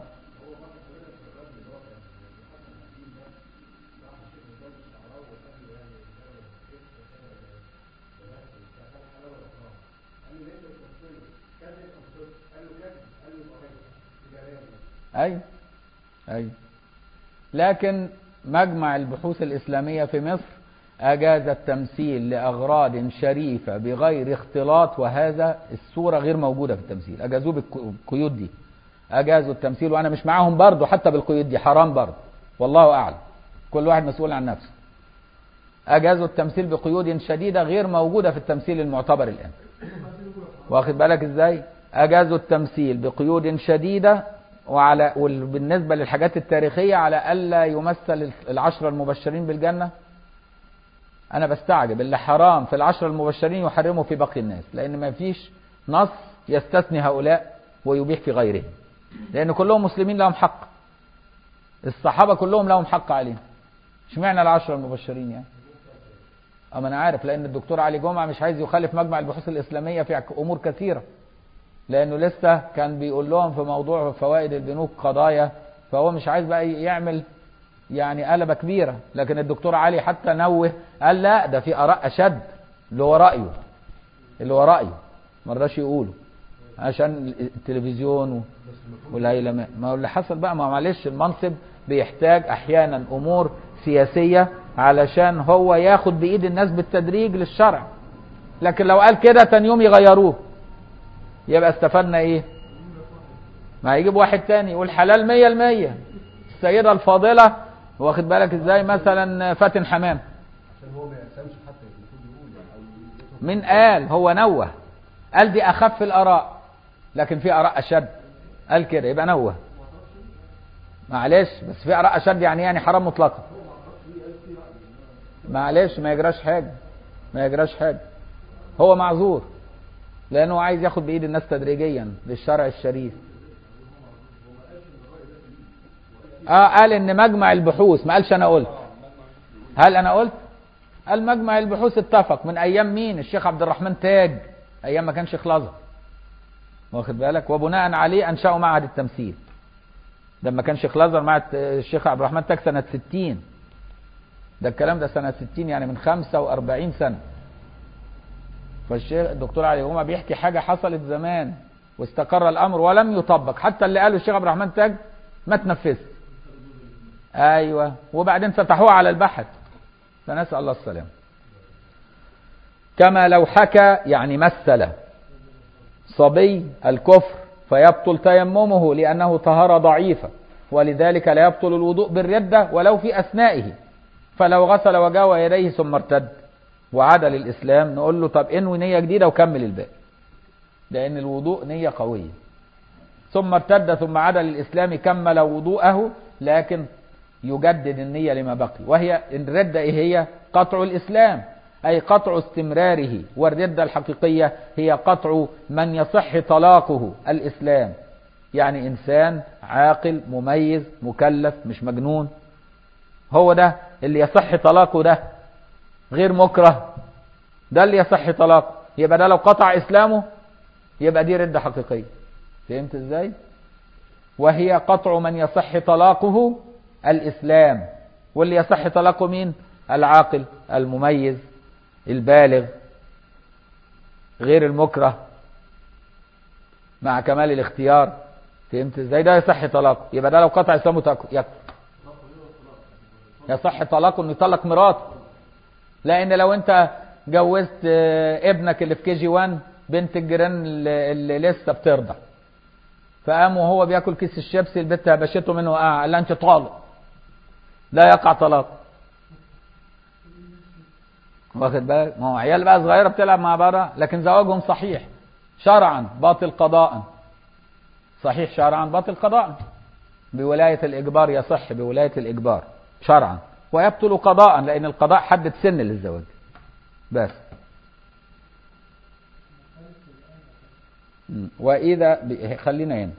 A: ايوه ايوه لكن مجمع البحوث الإسلامية في مصر أجاز التمثيل لأغراض شريفة بغير اختلاط وهذا الصورة غير موجودة في التمثيل أجازوه بالك- بالقيود دي أجازوا التمثيل وأنا مش معاهم برضه حتى بالقيود دي حرام برضه والله أعلم كل واحد مسؤول عن نفسه أجازوا التمثيل بقيود شديدة غير موجودة في التمثيل المعتبر الآن واخد بالك ازاي اجازوا التمثيل بقيود شديده وعلى وبالنسبه للحاجات التاريخيه على الا يمثل العشره المبشرين بالجنه انا بستعجب اللي حرام في العشره المبشرين يحرمه في باقي الناس لان ما فيش نص يستثني هؤلاء ويبيح في غيرهم لان كلهم مسلمين لهم حق الصحابه كلهم لهم حق عليهم اشمعنى العشره المبشرين يعني اما انا عارف لان الدكتور علي جمعه مش عايز يخالف مجمع البحوث الاسلاميه في امور كثيره لانه لسه كان بيقول لهم في موضوع فوائد البنوك قضايا فهو مش عايز بقى يعمل يعني قلبه كبيره لكن الدكتور علي حتى نوه قال لا ده في اراء اشد اللي هو رايه اللي هو رايه ما رضاش يقوله عشان التلفزيون و- والهيلمان ما هو اللي حصل بقى ما هو معلش المنصب بيحتاج احيانا امور سياسيه علشان هو ياخد بايد الناس بالتدريج للشرع لكن لو قال كده تاني يوم يغيروه يبقى استفدنا ايه ما هيجيب واحد تاني يقول حلال مية المية السيدة الفاضلة واخد بالك ازاي مثلا فاتن حمام
C: عشان هو ما يقسمش حتى المفروض يقول يعني او يقول-
A: من قال هو نوه قال دي اخف الاراء لكن في اراء اشد قال كده يبقى نوه معلش بس في اراء اشد يعني يعني حرام مطلقا معلش ما يجراش حاجه ما يجراش حاجه هو معذور لانه عايز ياخد بايد الناس تدريجيا للشرع الشريف اه قال ان مجمع البحوث ما قالش انا قلت هل انا قلت قال مجمع البحوث اتفق من ايام مين الشيخ عبد الرحمن تاج ايام ما كان شيخ لازر واخد بالك وبناء عليه انشأوا معهد التمثيل لما كان شيخ لازر مع الشيخ عبد الرحمن تاج سنة 60 ده الكلام ده سنة 60 يعني من 45 سنة فالشيخ الدكتور علي جمعة بيحكي حاجة حصلت زمان واستقر الأمر ولم يطبق حتى اللي قاله الشيخ عبد الرحمن تاج ما تنفذش أيوة وبعدين فتحوها على البحث فنسأل الله السلامة كما لو حكى يعني مثل صبي الكفر فيبطل تيممه لأنه طهارة ضعيفة ولذلك لا يبطل الوضوء بالردة ولو في أثنائه فلو غسل وجهه ويديه ثم ارتد وعاد للإسلام نقول له طب انوي نية جديدة وكمل الباقي لأن الوضوء نية قوية ثم ارتد ثم عاد للإسلام كمل وضوءه لكن يجدد النية لما بقي وهي الردة إيه هي قطع الإسلام أي قطع استمراره والردة الحقيقية هي قطع من يصح طلاقه الإسلام يعني إنسان عاقل مميز مكلف مش مجنون هو ده اللي يصح طلاقه ده غير مكره ده اللي يصح طلاقه يبقى ده لو قطع إسلامه يبقى دي ردة حقيقية فهمت ازاي وهي قطع من يصح طلاقه الإسلام واللي يصح طلاقه مين العاقل المميز البالغ غير المكره مع كمال الاختيار فهمت ازاي ده يصح طلاقه يبقى ده لو قطع اسلامه تك- يكفر يصح طلاقه انه يطلق مراته لان لو انت جوزت آه، ابنك اللي في كي جي 1 بنت الجيران اللي, اللي لسه بترضع فقام وهو بياكل كيس الشيبسي البت هبشته منه وقع قال لها انت طالق لا يقع طلاق واخد بالك ما هو عيال بقى صغيره بتلعب مع بعضها لكن زواجهم صحيح شرعا باطل قضاء صحيح شرعا باطل قضاء بولايه الاجبار يصح بولايه الاجبار شرعا ويبطل قضاء لان القضاء حدد سن للزواج بس م. واذا ب- خلينا هنا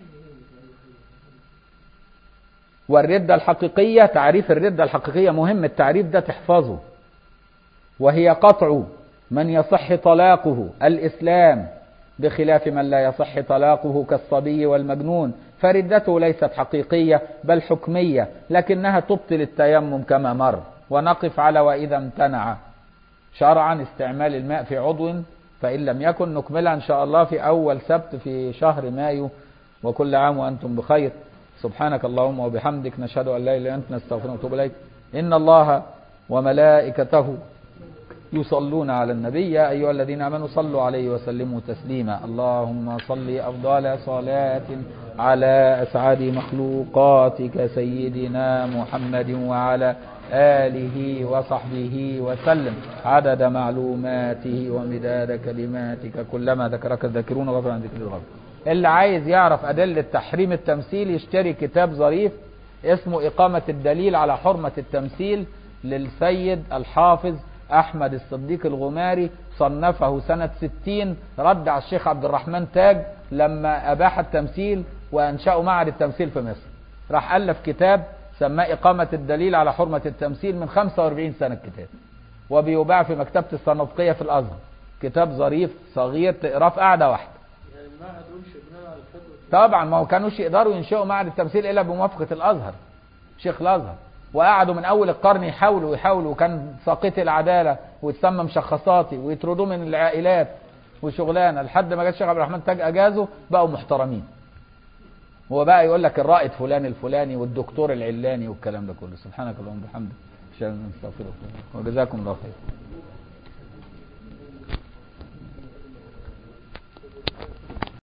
A: والردة الحقيقية تعريف الردة الحقيقية مهم التعريف ده تحفظه وهي قطع من يصح طلاقه الإسلام بخلاف من لا يصح طلاقه كالصبي والمجنون فردته ليست حقيقية بل حكمية لكنها تبطل التيمم كما مر ونقف على وإذا امتنع شرعا استعمال الماء في عضو فإن لم يكن نكملها إن شاء الله في أول سبت في شهر مايو وكل عام وأنتم بخير سبحانك اللهم وبحمدك نشهد أن لا إله إلا أنت نستغفرك ونتوب إليك إن الله وملائكته يصلون على النبي يا أيها الذين آمنوا صلوا عليه وسلموا تسليما اللهم صل أفضل صلاة على أسعد مخلوقاتك سيدنا محمد وعلى آله وصحبه وسلم عدد معلوماته ومداد كلماتك كلما ذكرك الذاكرون وغفر عن ذكر الغفر اللي عايز يعرف أدلة تحريم التمثيل يشتري كتاب ظريف اسمه إقامة الدليل على حرمة التمثيل للسيد الحافظ أحمد الصديق الغماري صنفه سنة 60 رد على الشيخ عبد الرحمن تاج لما أباح التمثيل وأنشأوا معهد التمثيل في مصر راح ألف كتاب سماه إقامة الدليل على حرمة التمثيل من 45 سنة الكتاب وبيباع في مكتبة الصنفقية في الأزهر كتاب ظريف صغير تقراه في قعدة واحدة
B: يعني المعهد انشئ بناء على الفتوى
A: طبعا ما هو كانوش يقدروا ينشئوا معهد التمثيل الا بموافقه الازهر شيخ الازهر وقعدوا من اول القرن يحاولوا يحاولوا وكان ساقط العداله ويتسمى مشخصاتي ويطردوه من العائلات وشغلانه لحد ما جه الشيخ عبد الرحمن تاج اجازه بقوا محترمين هو بقى يقول لك الرائد فلان الفلاني والدكتور العلاني والكلام ده كله سبحانك اللهم وبحمدك اشهد ان لا اله الا انت استغفرك وجزاكم الله خير